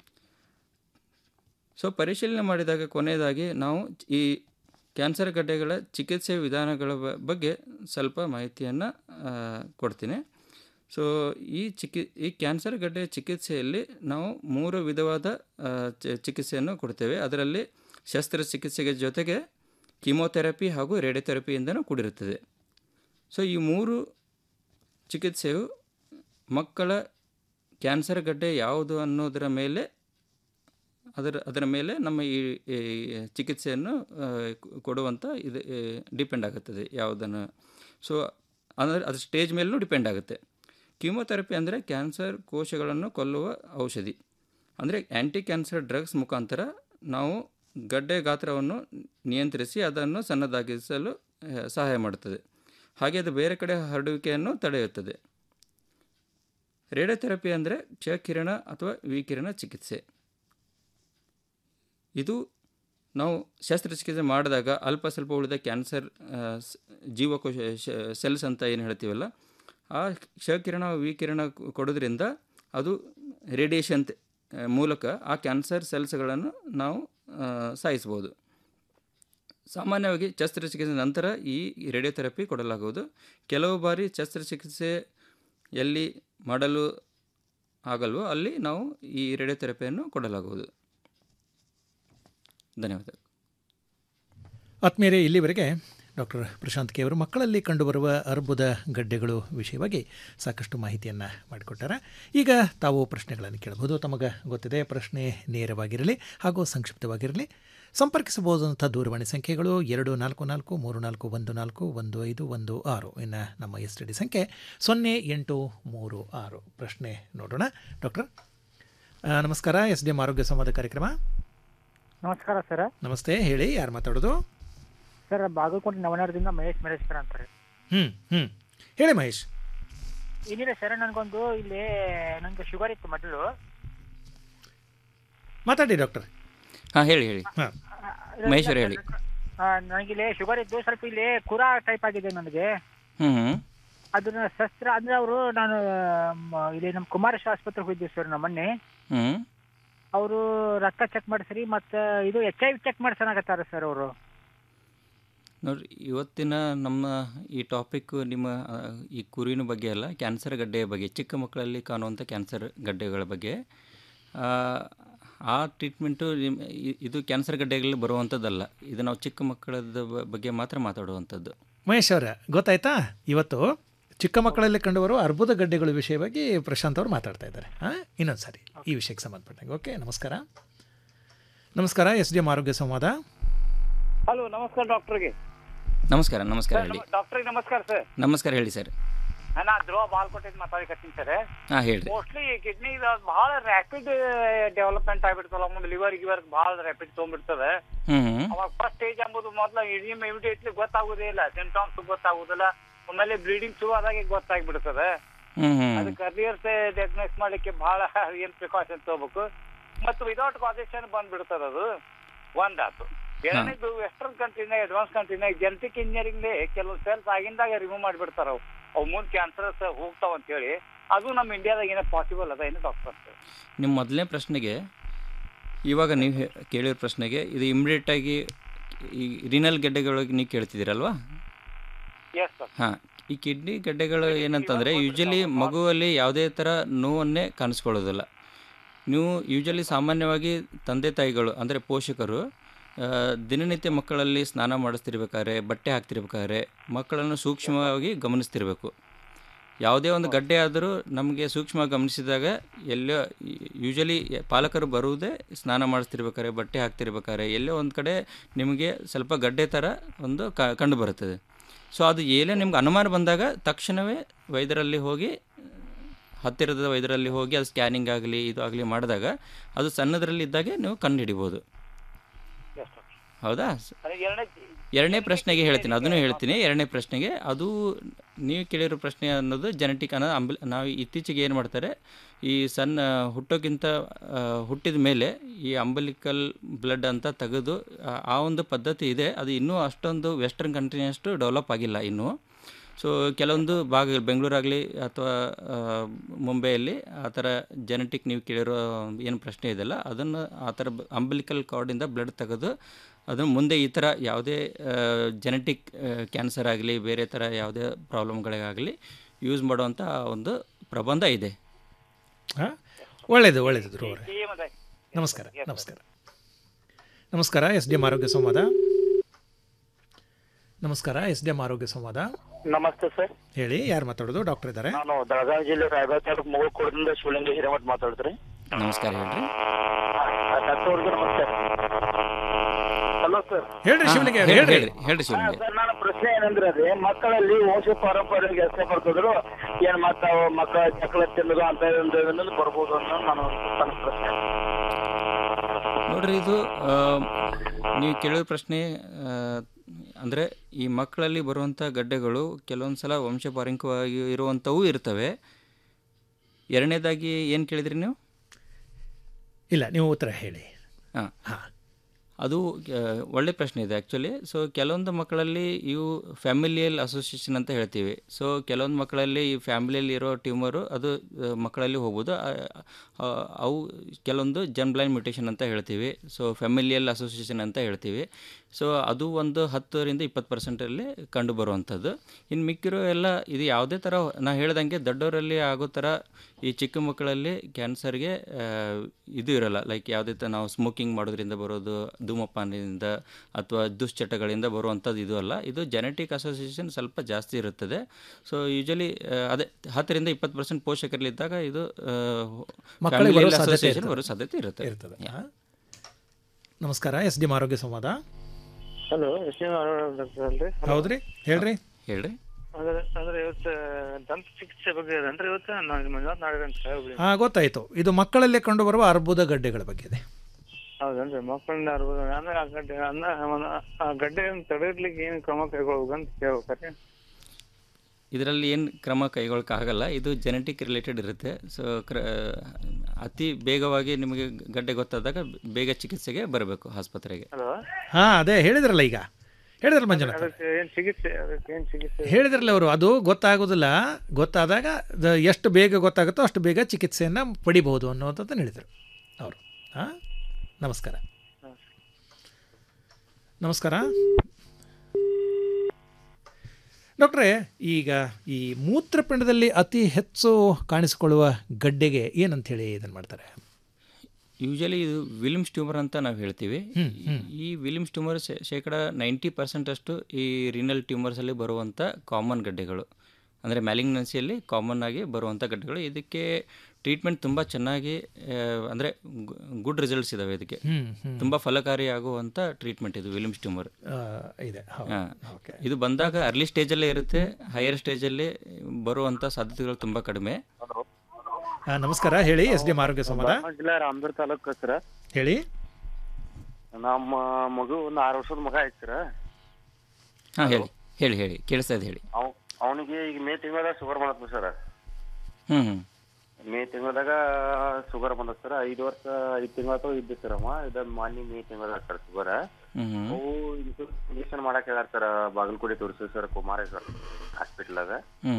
ಸೊ ಪರಿಶೀಲನೆ ಮಾಡಿದಾಗ ಕೊನೆಯದಾಗಿ ನಾವು ಈ ಕ್ಯಾನ್ಸರ್ ಗಡ್ಡೆಗಳ ಚಿಕಿತ್ಸೆ ವಿಧಾನಗಳ ಬ- ಬಗ್ಗೆ ಸ್ವಲ್ಪ ಮಾಹಿತಿಯನ್ನು ಕೊಡ್ತೀನಿ ಸೊ ಈ ಚಿಕಿ ಈ ಕ್ಯಾನ್ಸರ್ ಗಡ್ಡೆ ಚಿಕಿತ್ಸೆಯಲ್ಲಿ ನಾವು ಮೂರು ವಿಧವಾದ ಆ, ಚ- ಚಿಕಿತ್ಸೆಯನ್ನು ಕೊಡ್ತೇವೆ ಅದರಲ್ಲಿ ಶಸ್ತ್ರಚಿಕಿತ್ಸೆಗೆ ಜೊತೆಗೆ ಕೀಮೋಥೆರಪಿ ಹಾಗೂ ರೇಡಿಯೋಥೆರಪಿಯಿಂದನೂ ಕೂಡಿರುತ್ತದೆ ಸೊ ಈ ಮೂರು ಚಿಕಿತ್ಸೆಯು ಮಕ್ಕಳ ಕ್ಯಾನ್ಸರ್ ಗಡ್ಡೆ ಯಾವುದು ಅನ್ನೋದರ ಮೇಲೆ ಅದರ ಅದರ ಮೇಲೆ ನಮ್ಮ ಈ ಈ ಚಿಕಿತ್ಸೆಯನ್ನು ಆ, ಕೊ- ಕೊಡುವಂಥ ಇದು ಡಿಪೆಂಡ್ ಆಗುತ್ತದೆ ಯಾವುದನ್ನು ಸೊ ಅಂದರೆ ಅದು ಸ್ಟೇಜ್ ಮೇಲೂ ಡಿಪೆಂಡ್ ಆಗುತ್ತೆ ಕೀಮೋಥೆರಪಿ ಅಂದರೆ ಕ್ಯಾನ್ಸರ್ ಕೋಶಗಳನ್ನು ಕೊಲ್ಲುವ ಔಷಧಿ ಅಂದರೆ ಆ್ಯಂಟಿ ಕ್ಯಾನ್ಸರ್ ಡ್ರಗ್ಸ್ ಮುಖಾಂತರ ನಾವು ಗಡ್ಡೆ ಗಾತ್ರವನ್ನು ನಿಯಂತ್ರಿಸಿ ಅದನ್ನು ಸಣ್ಣದಾಗಿಸಲು ಆ, ಸಹಾಯ ಮಾಡುತ್ತದೆ ಹಾಗೆ ಅದು ಬೇರೆ ಕಡೆ ಹರಡುವಿಕೆಯನ್ನು ತಡೆಯುತ್ತದೆ ರೇಡಿಯೋಥೆರಪಿ ಅಂದರೆ ಕ್ಷಕಿರಣ ಅಥವಾ ವಿಕಿರಣ ಚಿಕಿತ್ಸೆ ಇದು ನಾವು ಶಸ್ತ್ರಚಿಕಿತ್ಸೆ ಮಾಡಿದಾಗ ಅಲ್ಪ ಸ್ವಲ್ಪ ಉಳಿದ ಕ್ಯಾನ್ಸರ್ ಆ, ಸ್- ಜೀವಕೋಶ ಸೆಲ್ಸ್ ಅಂತ ಏನು ಹೇಳ್ತೀವಲ್ಲ ಆ ಕ್ಷಕಿರಣ ವಿಕಿರಣ ಕೊ- ಕೊಡೋದ್ರಿಂದ ಅದು ರೇಡಿಯೇಷನ್ ತೆ- ಆ, ಮೂಲಕ ಆ ಕ್ಯಾನ್ಸರ್ ಸೆಲ್ಸ್ಗಳನ್ನು ನಾವು ಆ, ಸಾಯಿಸ್ಬೋದು ಸಾಮಾನ್ಯವಾಗಿ ಶಸ್ತ್ರಚಿಕಿತ್ಸೆ ನಂತರ ಈ ರೇಡಿಯೋಥೆರಪಿ ಕೊಡಲಾಗುವುದು ಕೆಲವು ಬಾರಿ ಶಸ್ತ್ರಚಿಕಿತ್ಸೆ ಎಲ್ಲಿ ಮಾಡಲು ಆಗಲ್ವೋ ಅಲ್ಲಿ ನಾವು ಈ ರೇಡಿಯೋಥೆರಪಿಯನ್ನು ಕೊಡಲಾಗುವುದು ಧನ್ಯವಾದ ಆತ್ಮೀಯರೇ ಇಲ್ಲಿವರೆಗೆ ಡಾಕ್ಟರ್ ಪ್ರಶಾಂತ್ ಕೆ ಅವರು ಮಕ್ಕಳಲ್ಲಿ ಕಂಡುಬರುವ ಅರ್ಬುದ ಗಡ್ಡೆಗಳು ವಿಷಯವಾಗಿ ಸಾಕಷ್ಟು ಮಾಹಿತಿಯನ್ನು ಮಾಡಿಕೊಟ್ಟಾರೆ ಈಗ ತಾವು ಪ್ರಶ್ನೆಗಳನ್ನು ಕೇಳಬಹುದು ತಮಗೆ ಗೊತ್ತಿದೆ ಪ್ರಶ್ನೆ ನೇರವಾಗಿರಲಿ ಹಾಗೂ ಸಂಕ್ಷಿಪ್ತವಾಗಿರಲಿ ಸಂಪರ್ಕಿಸಬಹುದಂಥ ದೂರವಾಣಿ ಸಂಖ್ಯೆಗಳು ಎರಡು ನಾಲ್ಕು ನಾಲ್ಕು ಮೂರು ನಾಲ್ಕು ಒಂದು ನಾಲ್ಕು ಒಂದು ಐದು ಒಂದು ಆರು ಇನ್ನು ನಮ್ಮ ಎಸ್ ಟಿ ಡಿ ಸಂಖ್ಯೆ ಸೊನ್ನೆ ಎಂಟು ಮೂರು ಆರು ಪ್ರಶ್ನೆ ನೋಡೋಣ ಡಾಕ್ಟರ್ ಆ, ನಮಸ್ಕಾರ ಎಸ್ ಡಿ ಎಂ ಆರೋಗ್ಯ ಸಂವಾದ ಕಾರ್ಯಕ್ರಮ ನಮಸ್ಕಾರ ಸರ್ ನಮಸ್ತೆ ಹೇಳಿ ಯಾರು ಮಾತಾಡೋದು ಸರ್ ಬಾಗಲಕೋಟೆ ನವನಗರದಿಂದ ಮಹೇಶ್ ಮೇರೇಶ್ವರ ಅಂತಾರೆ ಹ್ಞೂ ಹ್ಞೂ ಹೇಳಿ ಮಹೇಶ್ ಏನಿಲ್ಲ ಸರ್ ನನಗೊಂದು ಇಲ್ಲಿ ನಂಗೆ ಶುಗರ್ ಇತ್ತು ಮೊದಲು ಮಾತಾಡಿ ಡಾಕ್ಟರ್ ಹಾಂ ಹೇಳಿ ಹೇಳಿ ಹಾಂ ಮಹೇಶ್ವರ ಹೇಳಿ ನನಗಿಲ್ಲಿ ಶುಗರ್ ಇದ್ದು ಸ್ವಲ್ಪ ಇಲ್ಲಿ ಕುರ ಟೈಪ್ ಆಗಿದೆ ನನಗೆ ಹ್ಞೂ ಹ್ಞೂ ಅದನ್ನ ಶಸ್ತ್ರ ಅಂದ್ರೆ ಅವರು ನಾನು ಮ, ಇಲ್ಲಿ ನಮ್ಮ ಕುಮಾರೇಶ್ ಆಸ್ಪತ್ರೆಗೆ ಹೋಗಿದ್ದೆ ಸರ್ ನಮ್ಮ ಮೊನ್ನೆ ಹ್ಞೂ ಅವರು ರಕ್ತ ಚೆಕ್ ಮಾಡಿಸ್ರಿ ಮತ್ತು ಇದು ಎಚ್ ಐ ವಿ ಚೆಕ್ ಮಾಡ್ಸೋಣಾಗತ್ತಾರ ಸರ್ ಅವರು ನೋಡ್ರಿ ಇವತ್ತಿನ ನಮ್ಮ ಈ ಟಾಪಿಕ್ ನಿಮ್ಮ ಆ, ಈ ಕುರಿನ ಬಗ್ಗೆ ಅಲ್ಲ ಕ್ಯಾನ್ಸರ್ ಗಡ್ಡೆಯ ಬಗ್ಗೆ ಚಿಕ್ಕ ಮಕ್ಕಳಲ್ಲಿ ಕಾಣುವಂಥ ಕ್ಯಾನ್ಸರ್ ಗಡ್ಡೆಗಳ ಬಗ್ಗೆ ಆ, ಆ ಟ್ರೀಟ್ಮೆಂಟು ನಿಮ್- ಇ- ಇದು ಕ್ಯಾನ್ಸರ್ ಗಡ್ಡೆಗಳಲ್ಲಿ ಬರುವಂಥದ್ದಲ್ಲ ಇದು ನಾವು ಚಿಕ್ಕ ಮಕ್ಕಳದ ಬ- ಬಗ್ಗೆ ಮಾತ್ರ ಮಾತಾಡುವಂಥದ್ದು ಮಹೇಶ್ ಅವರ ಗೊತ್ತಾಯ್ತಾ ಇವತ್ತು ಚಿಕ್ಕ ಮಕ್ಕಳಲ್ಲಿ ಕಂಡುಬರುವ ಅರ್ಬುದ ಗಡ್ಡೆಗಳ ವಿಷಯವಾಗಿ ಪ್ರಶಾಂತ್ ಅವರು ಮಾತಾಡ್ತಾ ಇದ್ದಾರೆ ಹಾಂ ಇನ್ನೊಂದು ಸಾರಿ ಈ ವಿಷಯಕ್ಕೆ ಸಂಬಂಧಪಟ್ಟಂಗೆ ಓಕೆ ನಮಸ್ಕಾರ ನಮಸ್ಕಾರ ಎಸ್ ಡಿ ಎಂ ಆರೋಗ್ಯ ಸಂವಾದ ಹಲೋ ನಮಸ್ಕಾರ ಡಾಕ್ಟರ್ಗೆ ನಮಸ್ಕಾರ ನಮಸ್ಕಾರ ಹೇಳಿ ಡಾಕ್ಟ್ರಿಗೆ ನಮಸ್ಕಾರ ಸರ್ ನಮಸ್ಕಾರ ಹೇಳಿ ಸರ್ ನಾ ಧ್ರುವ ಬಾಲ್ಕೋಟೆಯಿಂದ ಮಾತಾಡಕತ್ತೀನಿ ಸರ್ ಹಾಂ ಹೇಳ್ರಿ ಮೋಸ್ಟ್ಲಿ ಕಿಡ್ನಿ ಬಹಳ ರ್ಯಾಪಿಡ್ ಡೆವಲಪ್ಮೆಂಟ್ ಆಗ್ಬಿಡ್ತಲ್ಲ ಮುಂದೆ ಲಿವರ್ ಗಿವರ್ ಬಹಳ ರ್ಯಾಪಿಡ್ ತೊಗೊಂಡ್ಬಿಡ್ತದೆ ಹ್ಞೂ ಹ್ಞೂ ಅವಾಗ ಫಸ್ಟ್ ಸ್ಟೇಜ್ ಎಂಬುದು ಮೊದಲು ಇಮಿಡಿಯೇಟ್ಲಿ ಗೊತ್ತಾಗುದೇ ಇಲ್ಲ ಸಿಂಪ್ಟಮ್ಸ್ ಗೊತ್ತಾಗುದಿಲ್ಲ ಆಮೇಲೆ ಬ್ಲೀಡಿಂಗ್ ಶುರು ಆದಾಗೆ ಗೊತ್ತಾಗ್ಬಿಡ್ತದೆ ಹ್ಞೂ ಹ್ಞೂ ಅದಕ್ಕೆ ಅರ್ಲಿಯರ್ಸ್ ಡಯಾಗ್ನೋಸ್ ಮಾಡ್ಲಿಕ್ಕೆ ಬಹಳ ಏನ್ ಪ್ರಿಕಾಷನ್ ತಗೋಬೇಕು ಮತ್ತು ವಿದೌಟ್ ಕಾಸೇಷನ್ ಬಂದ್ಬಿಡ್ತದೆ ಅದು ಒಂದಾತು ಎರಡನೇದು ವೆಸ್ಟರ್ನ್ ಕಂಟ್ರಿನ ಅಡ್ವಾನ್ಸ್ ಕಂಟ್ರಿನ ಜೆನೆಟಿಕ್ ಇಂಜಿನಿಯರಿಂಗ್ ಕೆಲವು ಸೆಲ್ಸ್ ಆಗಿಂದಾಗ ರಿಮೂವ್ ಮಾಡಿಬಿಡ್ತಾರ ಅವು ಅವು ಮುಂದೆ ಕ್ಯಾನ್ಸರ್ಸ್ ಹೋಗ್ತಾವ ಅಂತ ಹೇಳಿ ಅದು ನಮ್ಮ ಇಂಡಿಯಾದಾಗ ಏನೋ ಪಾಸಿಬಲ್ ಅದ ಏನು ಡಾಕ್ಟರ್ ನಿಮ್ಮ ಮೊದಲನೇ ಪ್ರಶ್ನೆಗೆ ಇವಾಗ ನೀವು ಹೇ- ಕೇಳಿರೋ ಪ್ರಶ್ನೆಗೆ ಇದು ಇಮಿಡಿಯೇಟಾಗಿ ಈ ರಿನಲ್ ಗಡ್ಡೆಗಳಿಗೆ ನೀವು ಕೇಳ್ತಿದ್ದೀರಲ್ವಾ ಎಸ್ ಸರ್ ಹಾಂ ಈ ಕಿಡ್ನಿ ಗಡ್ಡೆಗಳು ಏನಂತಂದರೆ ಯೂಶಲಿ ಮಗುವಲ್ಲಿ ಯಾವುದೇ ಥರ ನೋವನ್ನೇ ಕಾಣಿಸ್ಕೊಳ್ಳೋದಿಲ್ಲ ನೀವು ಯೂಶಲಿ ಸಾಮಾನ್ಯವಾಗಿ ತಂದೆ ತಾಯಿಗಳು ಅಂದರೆ ಪೋಷಕರು ಆ, ದಿನನಿತ್ಯ ಮಕ್ಕಳಲ್ಲಿ ಸ್ನಾನ ಮಾಡಿಸ್ತಿರ್ಬೇಕಾದ್ರೆ ಬಟ್ಟೆ ಹಾಕ್ತಿರ್ಬೇಕಾದ್ರೆ ಮಕ್ಕಳನ್ನು ಸೂಕ್ಷ್ಮವಾಗಿ ಗಮನಿಸ್ತಿರ್ಬೇಕು ಯಾವುದೇ ಒಂದು ಗಡ್ಡೆ ಆದರೂ ನಮಗೆ ಸೂಕ್ಷ್ಮ ಗಮನಿಸಿದಾಗ ಎಲ್ಲೋ ಯೂಶಲಿ ಪಾಲಕರು ಬರುವುದೇ ಸ್ನಾನ ಮಾಡಿಸ್ತಿರ್ಬೇಕಾದ್ರೆ ಬಟ್ಟೆ ಹಾಕ್ತಿರ್ಬೇಕಾದ್ರೆ ಎಲ್ಲೋ ಒಂದು ಕಡೆ ನಿಮಗೆ ಸ್ವಲ್ಪ ಗಡ್ಡೆ ಥರ ಒಂದು ಕ ಕಂಡು ಬರುತ್ತದೆ ಸೊ ಅದು ಏನೇ ನಿಮ್ಗೆ ಅನುಮಾನ ಬಂದಾಗ ತಕ್ಷಣವೇ ವೈದ್ಯರಲ್ಲಿ ಹೋಗಿ ಹತ್ತಿರದ ವೈದ್ಯರಲ್ಲಿ ಹೋಗಿ ಅದು ಸ್ಕ್ಯಾನಿಂಗ್ ಆಗಲಿ ಇದು ಆಗಲಿ ಮಾಡಿದಾಗ ಅದು ಸಣ್ಣದರಲ್ಲಿ ಇದ್ದಾಗೆ ನೀವು ಕಂಡು ಹಿಡಿಬೋದು ಹೌದಾ ಎರಡನೇ ಎರಡನೇ ಪ್ರಶ್ನೆಗೆ ಹೇಳ್ತೀನಿ ಅದನ್ನು ಹೇಳ್ತೀನಿ ಎರಡನೇ ಪ್ರಶ್ನೆಗೆ ಅದು ನೀವು ಕೇಳಿರೋ ಪ್ರಶ್ನೆ ಅನ್ನೋದು ಜೆನೆಟಿಕ್ ಅನ್ನೋ ಅಂಬಲ್ ನಾವು ಇತ್ತೀಚೆಗೆ ಏನು ಮಾಡ್ತಾರೆ ಈ ಸಣ್ಣ ಹುಟ್ಟೋಕ್ಕಿಂತ ಆ, ಹುಟ್ಟಿದ ಮೇಲೆ ಈ ಅಂಬಲಿಕಲ್ ಬ್ಲಡ್ ಅಂತ ತೆಗೆದು ಆ- ಆ ಒಂದು ಪದ್ಧತಿ ಇದೆ ಅದು ಇನ್ನೂ ಅಷ್ಟೊಂದು ವೆಸ್ಟರ್ನ್ ಕಂಟ್ರಿನಷ್ಟು ಡೆವಲಪ್ ಆಗಿಲ್ಲ ಇನ್ನೂ ಸೊ ಕೆಲವೊಂದು ಭಾಗ ಬೆಂಗಳೂರಾಗಲಿ ಅಥವಾ ಆ, ಮುಂಬೈಯಲ್ಲಿ ಆ ಥರ ಜೆನೆಟಿಕ್ ನೀವು ಕೇಳಿರೋ ಏನು ಪ್ರಶ್ನೆ ಇದೆಯಲ್ಲ ಅದನ್ನು ಆ ಥರ ಅಂಬಲಿಕಲ್ ಕಾರ್ಡಿಂದ ಬ್ಲಡ್ ತೆಗೆದು ಅದು ಮುಂದೆ ಈ ಥರ ಯಾವುದೇ ಜೆನೆಟಿಕ್ ಕ್ಯಾನ್ಸರ್ ಆಗಲಿ ಬೇರೆ ಥರ ಯಾವುದೇ ಪ್ರಾಬ್ಲಮ್ಗಳಿಗಾಗಲಿ ಯೂಸ್ ಮಾಡುವಂಥ ಒಂದು ಪ್ರಬಂಧ ಇದೆ ಹಾಂ ಒಳ್ಳೆಯದು ಒಳ್ಳೆಯದು ಧ್ರುವ ಅವರೇ ನಮಸ್ಕಾರ ನಮಸ್ಕಾರ ನಮಸ್ಕಾರ ಎಸ್ ಡಿ ಎಂ ಆರೋಗ್ಯ ಸಂವಾದ ನಮಸ್ಕಾರ ಎಸ್ ಡಿ ಎಂ ಆರೋಗ್ಯ ಸಂವಾದ ನಮಸ್ತೆ ಸರ್ ಹೇಳಿ ಯಾರು ಮಾತಾಡೋದು ಡಾಕ್ಟರ್ ಇದ್ದಾರೆ ನಾನು ಬೆಳಗಾವಿ ಜಿಲ್ಲೆ ರಾಯಬಾಗ ತಾಲೂಕು ಮುಗುಳ್ಕೋಟದಿಂದ ಶಿವಲಿಂಗ ಹಿರೇಮಠ ಮಾತಾಡ್ತೀನಿ ನಮಸ್ಕಾರ ಹೇಳ್ರಿ ಡಾಕ್ಟರ್ ಅವ್ರಿಗೆ ನಮಸ್ತೆ ಹಲೋ ಸರ್ ಹೇಳ್ರಿ ಹಾ, ಶಿವಲಿಂಗ ಹೇಳ್ರಿ, ಹೇಳ್ರಿ ಹೇಳ್ರಿ, ಹೇಳ್ರಿ ಶಿವಲಿಂಗ. ಸರ್ ನನ್ನ ಪ್ರಶ್ನೆ ಏನಂದ್ರೆ ಅದೇ ಮಕ್ಕಳಲ್ಲಿ ವಂಶ ಪಾರಂಪರ್ಯ ಎಷ್ಟೇ ಬರ್ತದ್ರು ಏನ್ ಮತ್ತ ಅವು ಮಕ್ಕಳ ಚಕ್ಲ ತಿನ್ನೋದು ಅಂತ ಒಂದು ಏನಾದ್ರು ಬರ್ಬೋದು ಅನ್ನೋ ನಾನು ನನ್ನ ಪ್ರಶ್ನೆ ನೋಡ್ರಿ ಇದು ಆ, ನೀವು ಕೇಳಿದ ಪ್ರಶ್ನೆ ಅಂದರೆ ಈ ಮಕ್ಕಳಲ್ಲಿ ಬರುವಂಥ ಗಡ್ಡೆಗಳು ಕೆಲವೊಂದು ಸಲ ವಂಶಪಾರಂಕವಾಗಿ ಇರುವಂಥವು ಇರ್ತವೆ ಎರಡನೇದಾಗಿ ಏನು ಕೇಳಿದ್ರಿ ನೀವು ಇಲ್ಲ ನೀವು ಉತ್ತರ ಹೇಳಿ ಹಾಂ ಅದು ಆ, ಒಳ್ಳೆ ಪ್ರಶ್ನೆ ಇದೆ ಆ್ಯಕ್ಚುಲಿ ಸೊ ಕೆಲವೊಂದು ಮಕ್ಕಳಲ್ಲಿ ಇವು ಫ್ಯಾಮಿಲಿಯಲ್ ಅಸೋಸಿಯೇಷನ್ ಅಂತ ಹೇಳ್ತೀವಿ ಸೊ ಕೆಲವೊಂದು ಮಕ್ಕಳಲ್ಲಿ ಈ ಫ್ಯಾಮಿಲಿಯಲ್ಲಿ ಇರೋ ಟ್ಯೂಮರು ಅದು ಆ, ಮಕ್ಕಳಲ್ಲಿ ಹೋಗ್ಬೋದು ಆ, ಆ, ಅವು ಕೆಲವೊಂದು ಜನ್ ಬ್ಲೈಂಡ್ ಮ್ಯೂಟೇಷನ್ ಅಂತ ಹೇಳ್ತೀವಿ ಸೊ ಫ್ಯಾಮಿಲಿಯಲ್ ಅಸೋಸಿಯೇಷನ್ ಅಂತ ಹೇಳ್ತೀವಿ ಸೊ ಅದು ಒಂದು ಹತ್ತರಿಂದ ಇಪ್ಪತ್ತು ಪರ್ಸೆಂಟಲ್ಲಿ ಕಂಡು ಬರುವಂಥದ್ದು ಇನ್ನು ಮಿಕ್ಕಿರೋ ಎಲ್ಲ ಇದು ಯಾವುದೇ ಥರ ನಾ ಹೇಳ್ದಂಗೆ ದೊಡ್ಡವರಲ್ಲಿ ಆಗೋ ಥರ ಈ ಚಿಕ್ಕ ಮಕ್ಕಳಲ್ಲಿ ಕ್ಯಾನ್ಸರ್ಗೆ ಆ, ಇದು ಇರಲ್ಲ ಲೈಕ್ ಯಾವುದೇ ಥರ ನಾವು ಸ್ಮೋಕಿಂಗ್ ಮಾಡೋದ್ರಿಂದ ಬರೋದು ಧೂಮಪಾನದಿಂದ ಅಥವಾ ದುಶ್ಚಟಗಳಿಂದ ಬರುವಂಥದ್ದು ಇದು ಅಲ್ಲ ಇದು ಜೆನೆಟಿಕ್ ಅಸೋಸಿಯೇಷನ್ ಸ್ವಲ್ಪ ಜಾಸ್ತಿ ಇರುತ್ತದೆ ಸೊ ಯೂಶಲಿ ಅದೇ ಹತ್ತರಿಂದ ಇಪ್ಪತ್ತು ಪರ್ಸೆಂಟ್ ಪೋಷಕರಲ್ಲಿದ್ದಾಗ ಇದು ಆ, ಮಕ್ಕಳಿಗೆ ಬರೋ familial ಸಾಧ್ಯತೆ association ಇರ್ತದೆ. ಬರೋ ಸಾಧ್ಯತೆ ಇರುತ್ತೆ ಇರ್ತದೆ ಹಾ. ನಮಸ್ಕಾರ ಎಸ್ ಡಿ ಎಂ ಆರೋಗ್ಯ ಸಂವಾದ ಹಲೋ ಡಾಕ್ಟರ್ ಅಲ್ರಿ ಹೌದ್ರಿ ಹೇಳ್ರಿ ಹೇಳ್ರಿ ಅಂದ್ರೆ ಅಂದ್ರೆ ಇವತ್ತು ದಂತ ಚಿಕಿತ್ಸೆ ಬಗ್ಗೆ ಅದೇನ್ರಿ ಇವತ್ತು ನಾನು ಮಂಜುನಾಥ್ ನಾಡಿಗೆ ಅಂತ ಹುಬ್ಳಿ ಹಾಂ ಗೊತ್ತಾಯಿತು ಇದು ಮಕ್ಕಳಲ್ಲೇ ಕಂಡುಬರುವ ಅರ್ಬುದ ಗಡ್ಡೆಗಳ ಬಗ್ಗೆ ಇದೆ ಹೌದೇನ್ರಿ ಮಕ್ಕಳಿಂದ ಅರ್ಬೋದು ಅಂದ್ರೆ ಆ ಗಡ್ಡೆ ಅನ್ನ ಆ ಗಡ್ಡೆಯನ್ನು ತಡೆಯಲಿಕ್ಕೆ ಏನು ಕ್ರಮ ಕೈಗೊಳ್ಬೇಕು ಅಂತ ಕೇಳ್ಬೇಕಾರೆ ಇದರಲ್ಲಿ ಏನು ಕ್ರಮ ಕೈಗೊಳ್ಳೋಕ್ಕಾಗಲ್ಲ ಇದು ಜೆನೆಟಿಕ್ ರಿಲೇಟೆಡ್ ಇರುತ್ತೆ ಸೊ ಕ್ರ ಅತಿ ಬೇಗವಾಗಿ ನಿಮಗೆ ಗಡ್ಡೆ ಗೊತ್ತಾದಾಗ ಬೇಗ ಚಿಕಿತ್ಸೆಗೆ ಬರಬೇಕು ಆಸ್ಪತ್ರೆಗೆ ಹಲೋ ಹಾಂ ಅದೇ ಹೇಳಿದ್ರಲ್ಲ ಈಗ ಹೇಳಿದ್ರಲ್ಲ ಮಂಜುನಾಥ್ ಅದಕ್ಕೆ ಏನ್ ಚಿಕಿತ್ಸೆ ಅದಕ್ಕೆ ಏನ್ ಚಿಕಿತ್ಸೆ ಹೇಳಿದ್ರಲ್ಲ ಅವರು ಅದು ಗೊತ್ತಾಗೋದಿಲ್ಲ ಗೊತ್ತಾದಾಗ ದ- ಎಷ್ಟು ಬೇಗ ಗೊತ್ತಾಗುತ್ತೋ ಅಷ್ಟು ಬೇಗ ಚಿಕಿತ್ಸೆಯನ್ನು ಪಡಿಬಹುದು ಅನ್ನೋದನ್ನು ಹೇಳಿದರು ಅವರು ಹಾಂ ನಮಸ್ಕಾರ ನಮಸ್ಕಾರ ಡಾಕ್ಟ್ರೇ ಈಗ ಈ ಮೂತ್ರಪಿಂಡದಲ್ಲಿ ಅತಿ ಹೆಚ್ಚು ಕಾಣಿಸಿಕೊಳ್ಳುವ ಗಡ್ಡೆಗೆ ಏನಂತ ಹೇಳಿ ಇದನ್ನು ಮಾಡ್ತಾರೆ ಯೂಶಲಿ ಇದು ವಿಲಿಮ್ಸ್ ಟ್ಯೂಮರ್ ಅಂತ ನಾವು ಹೇಳ್ತೀವಿ ಹ್ಮ್, ಹ್ಮ್. ಈ ವಿಲಿಮ್ಸ್ ಟ್ಯೂಮರ್ ಶೇಕಡ ನೈಂಟಿ ಪರ್ಸೆಂಟ್ ಅಷ್ಟು ಈ ರಿನಲ್ ಟ್ಯೂಮರ್ಸಲ್ಲಿ ಬರುವಂಥ ಕಾಮನ್ ಗಡ್ಡೆಗಳು ಅಂದರೆ ಮ್ಯಾಲಿಗ್ನೆನ್ಸಿಯಲ್ಲಿ ಕಾಮನ್ ಆಗಿ ಬರುವಂಥ ಗಡ್ಡೆಗಳು ಇದಕ್ಕೆ ಟ್ರೀಟ್ಮೆಂಟ್ ತುಂಬ ಚೆನ್ನಾಗಿ ಅಂದರೆ ಗುಡ್ ರಿಸಲ್ಟ್ಸ್ ಇದಾವೆ ಇದಕ್ಕೆ ಹ್ಮ್, ಹ್ಮ್. ತುಂಬ ಫಲಕಾರಿಯಾಗುವಂಥ ಟ್ರೀಟ್ಮೆಂಟ್ ಇದು ವಿಲಿಮ್ಸ್ ಟ್ಯೂಮರ್ ಆ, ಇದೆ ಹೌದು. ಹಾ. ಓಕೆ ಇದು ಬಂದಾಗ ಅರ್ಲಿ ಸ್ಟೇಜಲ್ಲೇ ಇರುತ್ತೆ ಹೈಯರ್ ಸ್ಟೇಜಲ್ಲಿ ಬರುವಂಥ ಸಾಧ್ಯತೆಗಳು ತುಂಬ ಕಡಿಮೆ ಆ, ನಮಸ್ಕಾರ ಹೇಳಿ ಎಸ್ ಡಿ ಎಂ ಆರೋಗ್ಯ ಸಂವಾದ ಬಾಗಲಕೋಟೆ ಜಿಲ್ಲೆ ರಾಮದುರ್ಗ ತಾಲೂಕು ಸರ್ ಹೇಳಿ ನಮ್ಮ ಮಗು ಒಂದು ಆರು ವರ್ಷದ ಮಗ ಐತಿ ಸರ್ ಹಾಂ ಹೇಳಿ ಹೇಳಿ ಹೇಳಿ ಕೇಳಿಸ್ತಾ ಇದೆ ಹೇಳಿ ಅವ್ ಅವನಿಗೆ ಈಗ ಮೇ ತಿಂಗಳದಾಗ ಶುಗರ್ ಬಂದತ್ತ ಸರ್ ಹ್ಞೂ ಹ್ಞೂ ಮೇ ತಿಂಗಳದಾಗ ಶುಗರ್ ಬಂದದ ಸರ್ ಐದು ವರ್ಷ ಐದು ತಿಂಗಳ ಇದ್ದ ಸರ್ ಅವ ಇದೊಂದು ಮಾನ್ಯ ಮೇ ತಿಂಗಳದಾಗ ಸರ್ ಶುಗರ್ ಹ್ಞೂ ಅವು ಇಂಜೆಕ್ಷನ್ ಮಾಡಕ್ ಹೇಳ್ಯಾರ ಸರ್ ಬಾಗಲಕೋಟೆ ತೋರಿಸಿ ಸರ್ ಕುಮಾರೇಶ್ವರ್ ಹಾಸ್ಪಿಟಲ್ದಾಗ ಹ್ಞೂ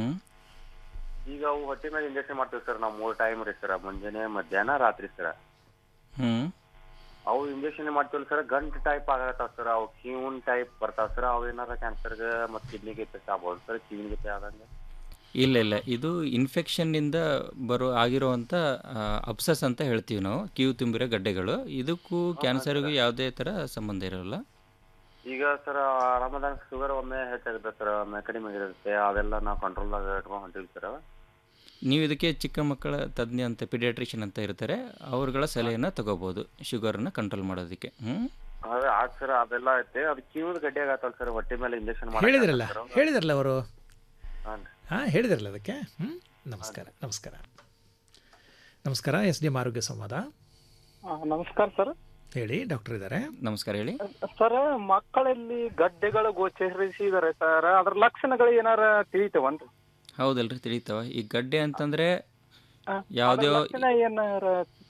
ಈಗ ಅವು ಹೊಟ್ಟೆ ಮೇಲೆ ಇಂಜೆಕ್ಷನ್ ಮಾಡ್ತೀವಿ ಸರ್ ನಾವು ಮೂರು ಟೈಮ್ ರೀ ಸರ್ ಮುಂಜಾನೆ ಮಧ್ಯಾಹ್ನ ರಾತ್ರಿ ಸರ್ ಹ್ಞೂ ಅವು ಇಂಜೆಕ್ಷನ್ ಮಾಡ್ತೀವಲ್ಲ ಸರ್ ಗಂಟ್ ಟೈಪ್ ಆಗತ್ತಾವ ಸರ್ ಅವು ಕಿವನ್ ಟೈಪ್ ಬರ್ತಾವ ಸರ್ ಅವು ಏನಾರ ಕ್ಯಾನ್ಸರ್ಗೆ ಮತ್ತು ಕಿಡ್ನಿಗೆ ಎಫೆಕ್ಟ್ ಆಗ್ಬೋದು ಸರ್ ಕಿವಿಗೆ ಆದಂಗೆ ಇಲ್ಲ ಇಲ್ಲ ಇದು ಇನ್ಫೆಕ್ಷನ್ನಿಂದ ಬರೋ ಆಗಿರುವಂಥ ಅಪ್ಸಸ್ ಅಂತ ಹೇಳ್ತೀವಿ ನಾವು ಕಿವು ತುಂಬಿರೋ ಗಡ್ಡೆಗಳು ಇದಕ್ಕೂ ಕ್ಯಾನ್ಸರ್ಗೂ ಯಾವುದೇ ಥರ ಸಂಬಂಧ ಇರೋಲ್ಲ ಈಗ ಸರ್ ಆರಾಮದಾಗ ಶುಗರ್ ಒಮ್ಮೆ ಹೆಚ್ಚಾಗುತ್ತೆ ಸರ್ ಒಮ್ಮೆ ಕಡಿಮೆ ಆಗಿರುತ್ತೆ ಅದೆಲ್ಲ ನಾವು ಕಂಟ್ರೋಲ್ದಾಗ ಇಟ್ಕೊಂಡು ಹೊಂಟಿವಿ ಸರ್ ನೀವು ಇದಕ್ಕೆ ಚಿಕ್ಕ ಮಕ್ಕಳ ತಜ್ಞ ಅಂತ ಪಿಡಿಯಾಟ್ರಿಷಿಯನ್ ಅಂತ ಇರ್ತಾರೆ ಅವ್ರಗಳ ಸಲಹೆಯನ್ನು ತಗೋಬೋದು ಶುಗರನ್ನ ಕಂಟ್ರೋಲ್ ಮಾಡೋದಕ್ಕೆ ಹ್ಞೂ ಅದೇ ಆದ್ ಸರ್ ಅದೆಲ್ಲ ಐತೆ ಅದು ಕಿವಿದ ಗಡ್ಡೆ ಆಗತ್ತಲ್ಲ ಸರ್ ಹೊಟ್ಟೆ ಮೇಲೆ ಇಂಜೆಕ್ಷನ್ ಹೇಳಿದ್ರಲ್ಲ ಹೇಳಿದ್ರಲ್ಲ ಅವರು ಹಾಂ ಹಾಂ ಹೇಳಿದ್ರಲ್ಲ ಅದಕ್ಕೆ ಹ್ಞೂ ನಮಸ್ಕಾರ ನಮಸ್ಕಾರ ನಮಸ್ಕಾರ ಎಸ್ ಡಿ ಎಂ ಆರೋಗ್ಯ ಸಂವಾದ ನಮಸ್ಕಾರ ಸರ್ ಹೇಳಿ ಡಾಕ್ಟರ್ ಇದ್ದಾರೆ ನಮಸ್ಕಾರ ಹೇಳಿ ಸರ್ ಮಕ್ಕಳಲ್ಲಿ ಗಡ್ಡೆಗಳು ಗೋಚರಿಸಿದಾರೆ ಸರ್ ಅದ್ರ ಲಕ್ಷಣಗಳು ಏನಾರ ತಿಳಿತವನ್ರಿ ಹೌದಲ್ರಿ ತಿಳಿತಾವ ಈ ಗಡ್ಡೆ ಅಂತಂದರೆ ಆ, ಯಾವುದೇ ಅದ್ರ ಲಕ್ಷಣ ಏನಾರ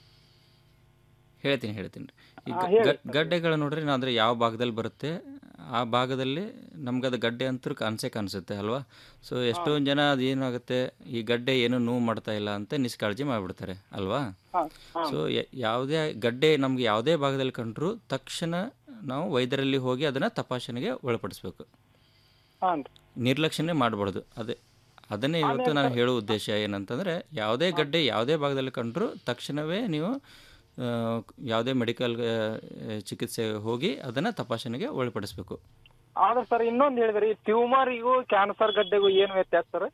ಹೇಳ್ತೀನಿ ಹೇಳ್ತೀನಿ ಈ ಹಾ, ಗ- ಹೇಳಿ ಗ- ಗಡ್ಡೆಗಳು ನೋಡ್ರಿ ನಾ ಅಂದರೆ ಯಾವ ಭಾಗದಲ್ಲಿ ಬರುತ್ತೆ ಆ ಭಾಗದಲ್ಲಿ ನಮ್ಗೆ ಅದು ಗಡ್ಡೆ ಅಂತೂ ಕಾಣಿಸೇ ಕಾಣಿಸುತ್ತೆ ಅಲ್ವಾ ಸೊ ಎಷ್ಟೊಂದು ಜನ ಅದು ಏನಾಗುತ್ತೆ ಈ ಗಡ್ಡೆ ಏನು ನೋವು ಮಾಡ್ತಾ ಇಲ್ಲ ಅಂತ ನಿಷ್ಕಾಳಜಿ ಮಾಡಿಬಿಡ್ತಾರೆ ಅಲ್ವಾ ಹಾ, ಹಾ. ಸೊ ಯಾವುದೇ ಗಡ್ಡೆ ನಮ್ಗೆ ಯಾವುದೇ ಭಾಗದಲ್ಲಿ ಕಂಡ್ರೂ ತಕ್ಷಣ ನಾವು ವೈದ್ಯರಲ್ಲಿ ಹೋಗಿ ಅದನ್ನು ತಪಾಸಣೆಗೆ ಒಳಪಡಿಸ್ಬೇಕು ಹಾನ್ ನಿರ್ಲಕ್ಷ್ಯನೇ ಮಾಡಬಾರ್ದು ಅದೇ ಅದನ್ನೇ ಇವತ್ತು ನಾನು ಹೇಳೋ ಉದ್ದೇಶ ಏನಂತಂದರೆ ಯಾವುದೇ ಗಡ್ಡೆ ಯಾವುದೇ ಭಾಗದಲ್ಲಿ ಕಂಡ್ರೂ ತಕ್ಷಣವೇ ನೀವು ಆ, ಯಾವುದೇ ಮೆಡಿಕಲ್ ಚಿಕಿತ್ಸೆ ಹೋಗಿ ಅದನ್ನು ತಪಾಸಣೆಗೆ ಒಳಪಡಿಸ್ಬೇಕು ಆದ್ರೆ ಸರ್ ಇನ್ನೊಂದ್ ಹೇಳಿದ್ರಿ ಟ್ಯೂಮರಿಗೂ ಕ್ಯಾನ್ಸರ್ ಗಡ್ಡೆಗೂ ಏನು ವ್ಯತ್ಯಾಸ ಸರ್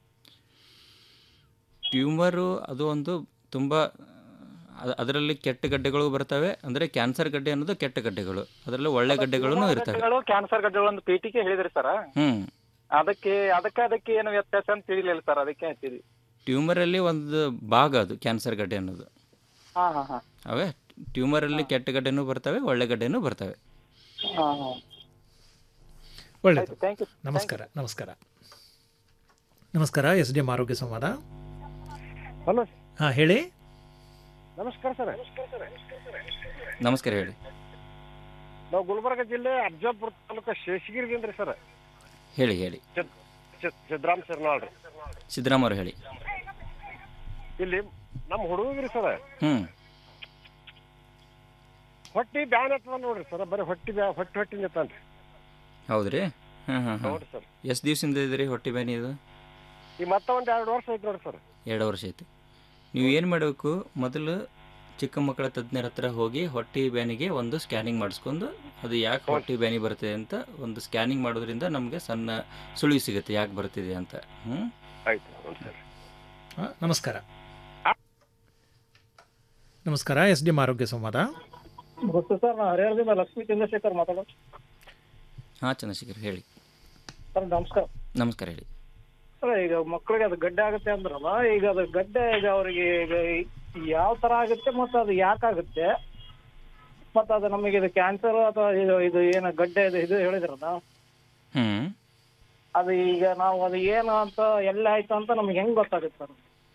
ಟ್ಯೂಮರು ಅದು ಒಂದು ತುಂಬ ಅದರಲ್ಲಿ ಕೆಟ್ಟ ಗಡ್ಡೆಗಳು ಬರ್ತವೆ ಅಂದರೆ ಕ್ಯಾನ್ಸರ್ ಗಡ್ಡೆ ಅನ್ನೋದು ಕೆಟ್ಟ ಗಡ್ಡೆಗಳು ಅದರಲ್ಲಿ ಒಳ್ಳೆ ಗಡ್ಡೆಗಳೂ ಇರ್ತವೆ ಗಡ್ಡೆಗಳು ಕ್ಯಾನ್ಸರ್ ಗಡ್ಡೆಗಳು ಒಂದು ಪೀಟಿಗೆ ಹೇಳಿದ್ರಿ ಸರ್ ಹ್ಞೂ ಅದಕ್ಕೆ ಅದಕ್ಕೆ ಅದಕ್ಕೆ ಏನು ವ್ಯತ್ಯಾಸ ಅಂತ ತಿಳಿಲಿಲ್ಲ ಸರ್ ಅದಕ್ಕೆ ಹೇಳ್ತೀವಿ ಟ್ಯೂಮರಲ್ಲಿ ಒಂದು ಭಾಗ ಅದು ಕ್ಯಾನ್ಸರ್ ಗಡ್ಡೆ ಅನ್ನೋದು ಹಾ ಹಾ ಹಾ ಅವೇ ಟ್ಯೂಮರಲ್ಲಿ ಕೆಟ್ಟ ಗಡ್ಡೆನೂ ಬರ್ತವೆ ಒಳ್ಳೆ ಗಡ್ಡೆನೂ ಬರ್ತವೆ ಹಾ ಹಾ ಒಳ್ಳೆಯದು ಥ್ಯಾಂಕ್ ಯು ನಮಸ್ಕಾರ ನಮಸ್ಕಾರ ನಮಸ್ಕಾರ ಎಸ್ ಡಿ ಎಂ ಆರೋಗ್ಯ ಸಂವಾದ ಹಲೋ ಹಾಂ ಹೇಳಿ ನಮಸ್ಕಾರ ಸರ್ ನಮಸ್ಕಾರ ಹೇಳಿ ನಾವು ಗುಲ್ಬರ್ಗ ಜಿಲ್ಲೆ ಅಫಜಲ್ಪುರ ತಾಲೂಕು ಶೇಷಗಿರಿದಿಂದ ಸರ್ ಹೇಳಿ ಹೇಳಿ ಸಿದ್ದರಾಮ್ ಸರ್ನಾಳ್ ರೀ ಸಿದ್ದರಾಮಯ್ಯ ಹೇಳಿ ಇಲ್ಲಿ ನಮ್ಮ ಹುಡುಗರಿ ಸರ್ ಹ್ಞೂ ಹೊಟ್ಟಿ ಬ್ಯಾನ್ ಹತ್ತದ ನೋಡ್ರಿ ಸರ್ ಬರೀ ಹೊಟ್ಟಿ ಬ್ಯಾ ಹೊಟ್ಟಿ ಹೊಟ್ಟಿ ನಿಂತಾನ್ರಿ ಹೌದ್ರಿ ಹಾಂ ಹಾಂ ಹಾಂ ಹೌದು ಸರ್ ಎಷ್ಟು ದಿವಸದಿಂದ ಇದ್ರಿ ಹೊಟ್ಟೆ ಬ್ಯಾನಿ ಇದು ಈ ಮತ್ತೆ ಒಂದ್ ಎರಡು ವರ್ಷ ಐತಿ ನೋಡಿ ಸರ್ ಎರಡು ವರ್ಷ ಆಯ್ತು ನೀವು ಏನು ಮಾಡಬೇಕು ಮೊದಲು ಚಿಕ್ಕ ಮಕ್ಕಳ ತಜ್ಞರ ಹತ್ರ ಹೋಗಿ ಹೊಟ್ಟೆ ಬ್ಯಾನಿಗೆ ಒಂದು ಸ್ಕ್ಯಾನಿಂಗ್ ಮಾಡಿಸ್ಕೊಂಡು ಅದು ಯಾಕೆ ಹೊಟ್ಟೆ ಬ್ಯಾನಿ ಬರ್ತದೆ ಅಂತ ಒಂದು ಸ್ಕ್ಯಾನಿಂಗ್ ಮಾಡೋದ್ರಿಂದ ನಮಗೆ ಸಣ್ಣ ಸುಳಿವು ಸಿಗುತ್ತೆ ಯಾಕೆ ಬರ್ತಿದೆ ಅಂತ ಹ್ಞೂ ಆಯ್ತು ಸರ್ ಆ, ನಮಸ್ಕಾರ ನಮಸ್ಕಾರ ಎಸ್ ಡಿ ಎಂ ಆರೋಗ್ಯ ಸಂವಾದ ಗೊತ್ತು ಸರ್ ನಾ ಹರಿಹರದಿಂದ ಲಕ್ಷ್ಮೀ ಚಂದ್ರಶೇಖರ್ ಮಾತಾಡೋದು ಹಾಂ ಚಂದ್ರಶೇಖರ್ ಹೇಳಿ ಸರ್ ನಮಸ್ಕಾರ ನಮಸ್ಕಾರ ಹೇಳಿ ಸರ್ ಈಗ ಮಕ್ಕಳಿಗೆ ಅದು ಗಡ್ಡೆ ಆಗುತ್ತೆ ಅಂದ್ರಲ್ಲ ಈಗ ಅದು ಗಡ್ಡೆ ಈಗ ಅವರಿಗೆ ಈಗ ಯಾವ ತರ ಆಗುತ್ತೆ ಮತ್ತು ಅದು ಯಾಕಾಗುತ್ತೆ ಮತ್ತು ಅದು ನಮಗೆ ಇದು ಕ್ಯಾನ್ಸರ್ ಅಥವಾ ಇದು ಇದು ಏನು ಗಡ್ಡೆ ಇದು ಇದು ಹೇಳಿದ್ರಲ್ಲ ಹ್ಞೂ ಅದು ಈಗ ನಾವು ಅದು ಏನು ಅಂತ ಎಲ್ಲ ಆಯ್ತು ಅಂತ ನಮ್ಗೆ ಹೆಂಗ್ ಗೊತ್ತಾಗುತ್ತೆ ಸರ್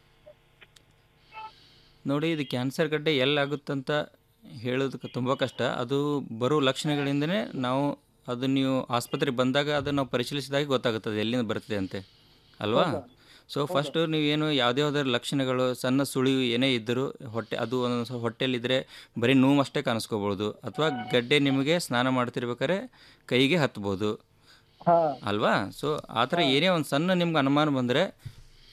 ನೋಡಿ ಇದು ಕ್ಯಾನ್ಸರ್ ಗಡ್ಡೆ ಎಲ್ಲಾಗುತ್ತಂತ ಹೇಳೋದಕ್ಕೆ ತುಂಬ ಕಷ್ಟ ಅದು ಬರೋ ಲಕ್ಷಣಗಳಿಂದನೇ ನಾವು ಅದು ನೀವು ಆಸ್ಪತ್ರೆಗೆ ಬಂದಾಗ ಅದನ್ನು ನಾವು ಪರಿಶೀಲಿಸಿದಾಗ ಗೊತ್ತಾಗುತ್ತದೆ ಎಲ್ಲಿಂದ ಬರ್ತಿದೆ ಅಂತೆ ಅಲ್ವಾ ಸೊ ಫಸ್ಟು ನೀವೇನು ಯಾವುದೇ ಯಾವುದಾದ್ರು ಲಕ್ಷಣಗಳು ಸಣ್ಣ ಸುಳಿವು ಏನೇ ಇದ್ದರೂ ಹೊಟ್ಟೆ ಅದು ಒಂದೊಂದು ಸಲ ಹೊಟ್ಟೆಲಿದ್ದರೆ ಬರೀ ನೋವು ಅಷ್ಟೇ ಕಾಣಿಸ್ಕೋಬೋದು ಅಥವಾ ಗಡ್ಡೆ ನಿಮಗೆ ಸ್ನಾನ ಮಾಡ್ತಿರ್ಬೇಕಾದ್ರೆ ಕೈಗೆ ಹತ್ಬೋದು ಅಲ್ವಾ ಸೊ ಆ ಥರ ಏನೇ ಒಂದು ಸಣ್ಣ ನಿಮ್ಗೆ ಅನುಮಾನ ಬಂದರೆ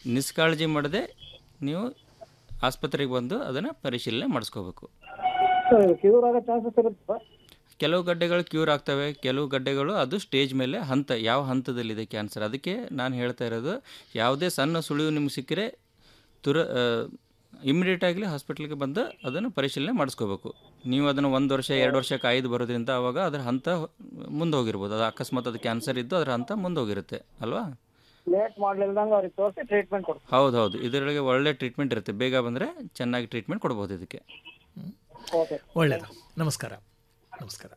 ನಿಷ್ಕಾಳಜಿ ಮಾಡದೆ ನೀವು ಆಸ್ಪತ್ರೆಗೆ ಬಂದು ಅದನ್ನು ಪರಿಶೀಲನೆ ಮಾಡಿಸ್ಕೋಬೇಕು ಕ್ಯೂರ್ ಆಗೋ ಚಾನ್ಸಸ್ ಇರುತ್ತೆ ಕೆಲವು ಗಡ್ಡೆಗಳು ಕ್ಯೂರ್ ಆಗ್ತವೆ ಕೆಲವು ಗಡ್ಡೆಗಳು ಅದು ಸ್ಟೇಜ್ ಮೇಲೆ ಹಂತ ಯಾವ ಹಂತದಲ್ಲಿದೆ ಕ್ಯಾನ್ಸರ್ ಅದಕ್ಕೆ ನಾನು ಹೇಳ್ತಾ ಇರೋದು ಯಾವುದೇ ಸಣ್ಣ ಸುಳಿವು ನಿಮ್ಗೆ ಸಿಕ್ಕರೆ ತುರ ಇಮಿಡಿಯೇಟ್ ಆಗಲಿ ಹಾಸ್ಪಿಟ್ಲಿಗೆ ಬಂದು ಅದನ್ನು ಪರಿಶೀಲನೆ ಮಾಡಿಸ್ಕೋಬೇಕು ನೀವು ಅದನ್ನು ಒಂದು ವರ್ಷ ಎರಡು ವರ್ಷ ಕಾಯ್ದು ಬರೋದ್ರಿಂದ ಅವಾಗ ಅದರ ಹಂತ ಮುಂದೆ ಹೋಗಿರ್ಬೋದು ಅದು ಅಕಸ್ಮಾತ್ ಅದು ಕ್ಯಾನ್ಸರ್ ಇದ್ದು ಅದರ ಹಂತ ಮುಂದೆ ಹೋಗಿರುತ್ತೆ ಅಲ್ವಾ ಲೇಟ್ ಮಾಡ್ಲಿಲ್ದಂಗೆ ಅವ್ರಿಗೆ ತೋರಿಸಿ ಟ್ರೀಟ್ಮೆಂಟ್ ಕೊಡ್ತೀವಿ ಹೌದು ಹೌದು ಇದರೊಳಗೆ ಒಳ್ಳೆ ಟ್ರೀಟ್ಮೆಂಟ್ ಇರುತ್ತೆ ಬೇಗ ಬಂದರೆ ಚೆನ್ನಾಗಿ ಟ್ರೀಟ್ಮೆಂಟ್ ಕೊಡ್ಬೋದು ಇದಕ್ಕೆ ಓಕೆ ಒಳ್ಳೆಯದು ನಮಸ್ಕಾರ ನಮಸ್ಕಾರ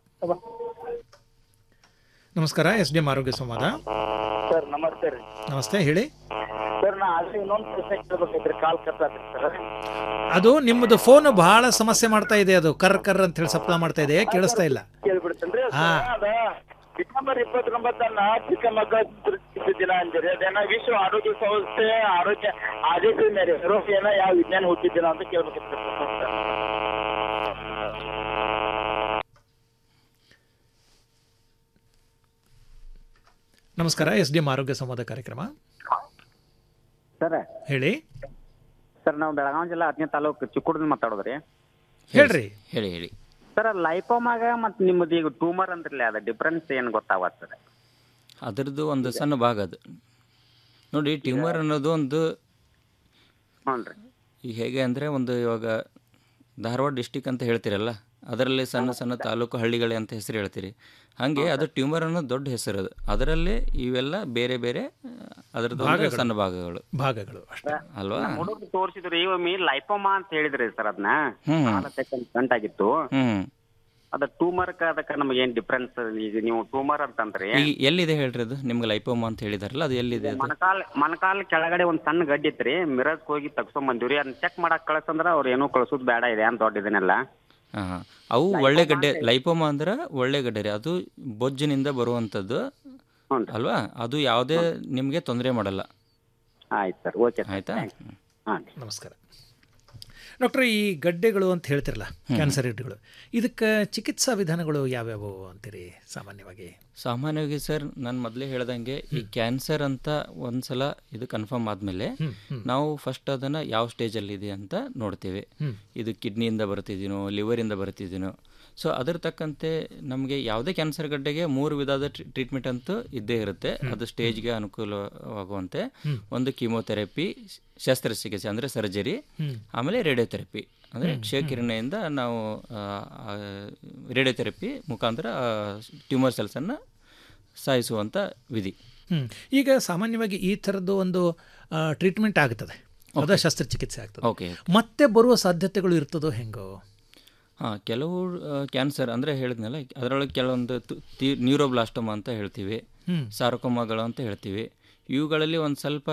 ನಮಸ್ಕಾರ ಎಸ್ ಡಿ ಎಂ ಆರೋಗ್ಯ ಸಂವಾದ ಸರ್ ನಮಸ್ತೆ ರೀ ನಮಸ್ತೆ ಹೇಳಿ ಸರ್ ನಾ ಅಲ್ಲಿ ಇನ್ನೊಂದು ಪ್ರಶ್ನೆ ಕೇಳ್ಬೇಕೈತ್ರಿ ಕಾಲ್ ಕಟ್ಟಾತ್ರಿ ಸರ್ ಅದು ನಿಮ್ಮದು ಫೋನ್ ಬಹಳ ಸಮಸ್ಯೆ ಮಾಡ್ತಾ ಇದೆ ಅದು ಕರ್ ಕರ್ ಅಂತ ಹೇಳಿ ಸಪ್ಲ ಮಾಡ್ತಾ ಇದೆ ಕೇಳಿಸ್ತಾ ಇಲ್ಲ ಕೇಳ್ಬಿಡ್ತೇನ್ರಿ ಹಾ. ಅದ ಡಿಸೆಂಬರ್ ಇಪ್ಪತ್ತೊಂಬತ್ತನ್ನ ಚಿಕ್ಕ ಮಕ್ಕಳ ಗುರುತಿಸಿದ ದಿನ ಅಂದಿರಿ ಅದೇನ ವಿಶ್ವ ಆರೋಗ್ಯ ಸಂಸ್ಥೆ ಆರೋಗ್ಯ ಆದೇಶದ ಮೇರೆ ಏನ ಯಾವ ವಿಜ್ಞಾನ ಹುಟ್ಟಿದ್ದಿನ ಅಂತ ಕೇಳ್ಬೇಕಿತ್ತು ನಮಸ್ಕಾರ ಎಸ್ ಡಿ ಎಂ ಆರೋಗ್ಯ ಸಂವಾದ ಕಾರ್ಯಕ್ರಮ ಸರ್ ಹೇಳಿ ಸರ್ ನಾವು ಬೆಳಗಾವಿ ಜಿಲ್ಲಾ ಹತ್ತನೇ ತಾಲೂಕು ಚಿಕ್ಕುಡದಿಂದ ಮಾತಾಡೋದ್ರಿ ಹೇಳ್ರಿ ಹೇಳಿ ಹೇಳಿ ಸರ್ ಲೈಪೋಮಾಗ ಮತ್ತು ನಿಮ್ಮದು ಈಗ ಟ್ಯೂಮರ್ ಅಂದ್ರಲ್ಲ ಅದ ಡಿಫ್ರೆನ್ಸ್ ಏನು ಗೊತ್ತಾಗತ್ತೆ ಸರ್ ಅದರದ್ದು ಒಂದು ಸಣ್ಣ ಭಾಗ ಅದು ನೋಡಿ ಟ್ಯೂಮರ್ ಅನ್ನೋದು ಒಂದು ಈಗ ಹೇಗೆ ಅಂದರೆ ಒಂದು ಇವಾಗ ಧಾರವಾಡ ಡಿಸ್ಟಿಕ್ ಅಂತ ಹೇಳ್ತೀರಲ್ಲ ಅದರಲ್ಲಿ ಸಣ್ಣ ಸಣ್ಣ ತಾಲೂಕು ಹಳ್ಳಿಗಳೇ ಅಂತ ಹೆಸರು ಹೇಳ್ತೀರಿ ಹಾಗೆ ಅದು ಟ್ಯೂಮರ್ ಅನ್ನೋ ದೊಡ್ಡ ಹೆಸರು ಅದು ಅದರಲ್ಲಿ ಇವೆಲ್ಲ ಬೇರೆ ಬೇರೆ ಅದರದ್ದು ಒಂದು ಭಾಗಗಳು. ಸಣ್ಣ ಭಾಗಗಳು ಭಾಗಗಳು ಅಷ್ಟೇ ಅಲ್ವಾ ಹುಡುಗ ತೋರಿಸಿದ್ರು ಒಮ್ಮೆ ಲೈಪೋಮಾ ಅಂತ ಹೇಳಿದ್ರಿ ಸರ್ ಅದನ್ನ ಹ್ಮ್. ಗಂಟ್ ಆಗಿತ್ತು ಹ್ಮ್ ಅದ ಟ್ಯೂಮರ್ಕ ಅದಕ್ಕೆ ನಮಗೆ ಏನು ಡಿಫ್ರೆನ್ಸ್ ಈಗ ನೀವು ಟ್ಯೂಮರ್ ಅಂತಂದ್ರಿ ಈಗ ಎಲ್ಲಿದೆ ಹೇಳ್ರಿ ಅದು ನಿಮ್ಗೆ ಲೈಪೋಮಾ ಅಂತ ಹೇಳಿದಾರಲ್ಲ ಅದು ಎಲ್ಲಿದೆ ಅದು ಮನಕಾಲ್ ಮನಕಾಲ್ ಕೆಳಗಡೆ ಒಂದ್ ಸಣ್ಣ ಗಡ್ಡಿ ಇತ್ರಿ ಮಿರಜ್ ಹೋಗಿ ತಗ್ಸ್ಕೊಂಡ್ ಬಂದಿವ್ರಿ ಅದನ್ನ ಚೆಕ್ ಮಾಡಕ್ ಕಳ್ಸಂದ್ರ ಅವ್ರು ಏನೋ ಕಳ್ಸೋದ್ ಬೇಡ ಇದೆ ಅಂತ ದೊಡ್ಡ ಇದನ್ನೆಲ್ಲ ಹಾಂ ಹಾಂ ಅವು ಒಳ್ಳೆ ಗಡ್ಡೆ ಲೈಪೋಮಾ ಅಂದ್ರೆ ಒಳ್ಳೆ ಗಡ್ಡೆ ರೀ ಅದು ಬೊಜ್ಜಿನಿಂದ ಬರುವಂಥದ್ದು ಅಲ್ವಾ ಅದು ಯಾವುದೇ ನಿಮಗೆ ತೊಂದರೆ ಮಾಡಲ್ಲ ಆಯ್ತು ಸರ್ ಓಕೆ ಆಯ್ತಾ ನಮಸ್ಕಾರ ಡಾಕ್ಟರ್ ಈ ಗಡ್ಡೆಗಳು ಅಂತ ಹೇಳ್ತಿರಲ್ಲ ಕ್ಯಾನ್ಸರ್ ಗಡ್ಡೆಗಳು ಇದಕ್ಕೆ ಚಿಕಿತ್ಸಾ ವಿಧಾನಗಳು ಯಾವ್ಯಾವು ಅಂತೀರಿ ಸಾಮಾನ್ಯವಾಗಿ ಸಾಮಾನ್ಯವಾಗಿ ಸರ್ ನಾನು ಮೊದಲೇ ಹೇಳ್ದಂಗೆ ಈ ಕ್ಯಾನ್ಸರ್ ಅಂತ ಒಂದ್ಸಲ ಇದು ಕನ್ಫರ್ಮ್ ಆದಮೇಲೆ ಹ್ಮ್, ಹ್ಮ್. ನಾವು ಫಸ್ಟ್ ಅದನ್ನು ಯಾವ ಸ್ಟೇಜಲ್ಲಿದೆ ಅಂತ ನೋಡ್ತೇವೆ ಹ್ಮ್. ಇದು ಕಿಡ್ನಿಯಿಂದ ಬರ್ತಿದ್ದೀನೋ ಲಿವರಿಂದ ಬರ್ತಿದ್ದೀನೋ ಸೊ ಅದರ ತಕ್ಕಂತೆ ನಮಗೆ ಯಾವುದೇ ಕ್ಯಾನ್ಸರ್ ಗಡ್ಡೆಗೆ ಮೂರು ವಿಧದ ಟ್ರೀಟ್ಮೆಂಟ್ ಅಂತೂ ಇದ್ದೇ ಇರುತ್ತೆ ಅದು ಸ್ಟೇಜ್ಗೆ ಅನುಕೂಲವಾಗುವಂತೆ ಹ್ಮ್. ಒಂದು ಕೀಮೋಥೆರಪಿ ಶಸ್ತ್ರಚಿಕಿತ್ಸೆ ಅಂದರೆ ಸರ್ಜರಿ ಹ್ಮ್. ಆಮೇಲೆ ರೇಡಿಯೋಥೆರಪಿ ಅಂದರೆ ಹ್ಮ್, ಕ್ಷಯಕಿರಣೆಯಿಂದ ನಾವು ರೇಡಿಯೋಥೆರಪಿ ಮುಖಾಂತರ ಟ್ಯೂಮರ್ ಸೆಲ್ಸನ್ನು ಸಾಯಿಸುವಂಥ ವಿಧಿ ಹ್ಮ್. ಈಗ ಸಾಮಾನ್ಯವಾಗಿ ಈ ಥರದ್ದು ಒಂದು ಟ್ರೀಟ್ಮೆಂಟ್ ಆಗ್ತದೆ ಅದ ಶಸ್ತ್ರಚಿಕಿತ್ಸೆ ಆಗ್ತದೆ ಓಕೆ ಮತ್ತೆ ಬರುವ ಸಾಧ್ಯತೆಗಳು ಇರ್ತದೋ ಹೆಂಗೋ ಹಾಂ ಕೆಲವು ಕ್ಯಾನ್ಸರ್ ಅಂದರೆ ಹೇಳಿದ್ನಲ್ಲ ಅದರೊಳಗೆ ಕೆಲವೊಂದು ತು- ತಿ ನ್ಯೂರೋಬ್ಲಾಸ್ಟೋಮಾ ಅಂತ ಹೇಳ್ತೀವಿ ಹ್ಮ್. ಸಾರಕೋಮಾಗಳು ಅಂತ ಹೇಳ್ತೀವಿ ಇವುಗಳಲ್ಲಿ ಒಂದು ಸ್ವಲ್ಪ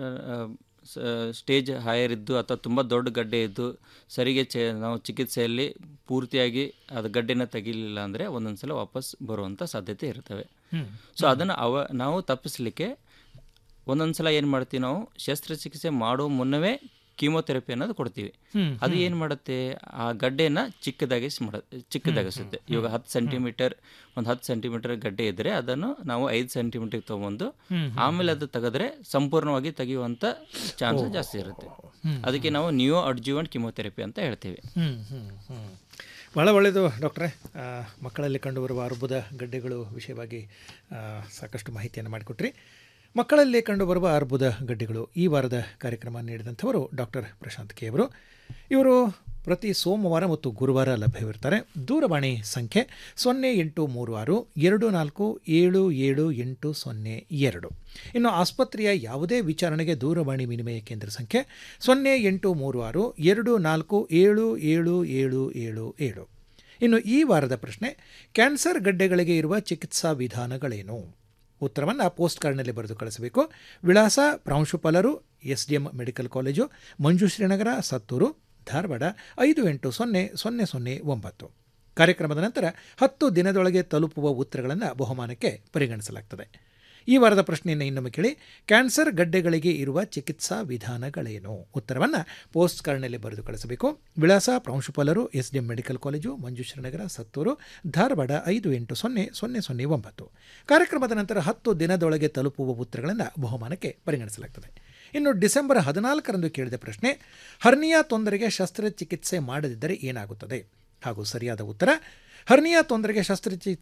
ಸ್ಟೇಜ್ ಹೈಯರ್ ಇದ್ದು ಅಥವಾ ತುಂಬ ದೊಡ್ಡ ಗಡ್ಡೆ ಇದ್ದು ಸರಿಗೆ ಚೆ ನಾವು ಚಿಕಿತ್ಸೆಯಲ್ಲಿ ಪೂರ್ತಿಯಾಗಿ ಅದು ಗಡ್ಡೆನ ತೆಗಿಲಿಲ್ಲ ಅಂದರೆ ಒಂದೊಂದು ಸಲ ವಾಪಸ್ ಬರುವಂಥ ಸಾಧ್ಯತೆ ಇರ್ತವೆ ಹ್ಮ್. ಸೊ ಅದನ್ನು ಅವ ನಾವು ತಪ್ಪಿಸಲಿಕ್ಕೆ ಒಂದೊಂದು ಸಲ ಏನು ಮಾಡ್ತೀವಿ ನಾವು ಶಸ್ತ್ರಚಿಕಿತ್ಸೆ ಮಾಡೋ ಮುನ್ನವೇ ಕೀಮೋಥೆರಪಿ ಅನ್ನೋದು ಕೊಡ್ತೀವಿ ಹ್ಮ್, ಅದು ಹ್ಮ್. ಏನು ಮಾಡುತ್ತೆ ಆ ಗಡ್ಡೆನ ಚಿಕ್ಕದಾಗಿಸಿ ಮಾಡ ಚಿಕ್ಕದಾಗಿಸುತ್ತೆ ಇವಾಗ ಹತ್ತು ಸೆಂಟಿಮೀಟರ್ ಒಂದು ಹತ್ತು ಸೆಂಟಿಮೀಟರ್ ಗಡ್ಡೆ ಇದ್ದರೆ ಅದನ್ನು ನಾವು ಐದು ಸೆಂಟಿಮೀಟರ್ ತೊಗೊಂಡು ಹ್ಮ್, ಹ್ಮ್, ಆಮೇಲೆ ಅದು ತೆಗೆದ್ರೆ ಸಂಪೂರ್ಣವಾಗಿ ತೆಗೆಯುವಂಥ ಚಾನ್ಸಸ್ ಓ. ಜಾಸ್ತಿ ಇರುತ್ತೆ ಹ್ಮ್, ಅದಕ್ಕೆ ನಾವು ನ್ಯೂ ಅಡ್ಜುವೆಂಟ್ ಕಿಮೋಥೆರಪಿ ಅಂತ ಹೇಳ್ತೀವಿ ಹ್ಮ್ ಹ್ಮ್ ಹ್ಮ್ ಭಾಳ ಒಳ್ಳೆಯದು ಡಾಕ್ಟ್ರೆ ಆ, ಮಕ್ಕಳಲ್ಲಿ ಕಂಡುಬರುವ ಅರ್ಬುದ ಗಡ್ಡೆಗಳು ವಿಷಯವಾಗಿ ಆ, ಸಾಕಷ್ಟು ಮಾಹಿತಿಯನ್ನು ಮಾಡಿಕೊಟ್ರಿ ಮಕ್ಕಳಲ್ಲಿ ಕಂಡುಬರುವ ಅರ್ಬುದ ಗಡ್ಡೆಗಳು ಈ ವಾರದ ಕಾರ್ಯಕ್ರಮ ನೀಡಿದಂಥವರು ಡಾಕ್ಟರ್ ಪ್ರಶಾಂತ್ ಕೆ ಅವರು ಇವರು ಪ್ರತಿ ಸೋಮವಾರ ಮತ್ತು ಗುರುವಾರ ಲಭ್ಯವಿರ್ತಾರೆ ದೂರವಾಣಿ ಸಂಖ್ಯೆ ಸೊನ್ನೆ ಎಂಟು ಮೂರು ಆರು ಎರಡು ನಾಲ್ಕು ಏಳು ಏಳು ಎಂಟು ಸೊನ್ನೆ ಎರಡು ಇನ್ನು ಆಸ್ಪತ್ರೆಯ ಯಾವುದೇ ವಿಚಾರಣೆಗೆ ದೂರವಾಣಿ ವಿನಿಮಯ ಕೇಂದ್ರ ಸಂಖ್ಯೆ ಸೊನ್ನೆ ಎಂಟು ಮೂರು ಆರು ಎರಡು ನಾಲ್ಕು ಏಳು ಏಳು ಏಳು ಏಳು ಏಳು ಇನ್ನು ಈ ವಾರದ ಪ್ರಶ್ನೆ ಕ್ಯಾನ್ಸರ್ ಗಡ್ಡೆಗಳಿಗೆ ಇರುವ ಚಿಕಿತ್ಸಾ ವಿಧಾನಗಳೇನು ಉತ್ತರವನ್ನು ಪೋಸ್ಟ್ ಕಾರ್ಡ್ನಲ್ಲಿ ಬರೆದು ಕಳಿಸಬೇಕು ವಿಳಾಸ ಪ್ರಾಂಶುಪಾಲರು S D M medical college Manjushrinagar Sattur Dharwad ಐದು ಎಂಟು ಸೊನ್ನೆ ಸೊನ್ನೆ ಸೊನ್ನೆ ಒಂಬತ್ತು ಕಾರ್ಯಕ್ರಮದ ನಂತರ ಹತ್ತು ದಿನದೊಳಗೆ ತಲುಪುವ ಉತ್ತರಗಳನ್ನು ಬಹುಮಾನಕ್ಕೆ ಪರಿಗಣಿಸಲಾಗ್ತದೆ ಈ ವಾರದ ಪ್ರಶ್ನೆಯನ್ನು ಇನ್ನೊಮ್ಮೆ ಕೇಳಿ ಕ್ಯಾನ್ಸರ್ ಗಡ್ಡೆಗಳಿಗೆ ಇರುವ ಚಿಕಿತ್ಸಾ ವಿಧಾನಗಳೇನು ಉತ್ತರವನ್ನು ಪೋಸ್ಟ್ ಕಾರ್ಡ್ನಲ್ಲಿ ಬರೆದು ಕಳಿಸಬೇಕು ವಿಳಾಸ ಪ್ರಾಂಶುಪಾಲರು S D M medical college Manjushrinagar Sattur Dharwad ಐದು ಎಂಟು ಸೊನ್ನೆ ಸೊನ್ನೆ ಸೊನ್ನೆ ಒಂಬತ್ತು ಕಾರ್ಯಕ್ರಮದ ನಂತರ ಹತ್ತು ದಿನದೊಳಗೆ ತಲುಪುವ ಉತ್ತರಗಳನ್ನು ಬಹುಮಾನಕ್ಕೆ ಪರಿಗಣಿಸಲಾಗ್ತದೆ ಇನ್ನು ಡಿಸೆಂಬರ್ ಹದಿನಾಲ್ಕರಂದು ಕೇಳಿದ ಪ್ರಶ್ನೆ ಹರ್ನಿಯಾ ತೊಂದರೆಗೆ ಶಸ್ತ್ರಚಿಕಿತ್ಸೆ ಮಾಡದಿದ್ದರೆ ಏನಾಗುತ್ತದೆ ಹಾಗೂ ಸರಿಯಾದ ಉತ್ತರ ಹರ್ನಿಯಾ ತೊಂದರೆಗೆ ಶಸ್ತ್ರಚಿ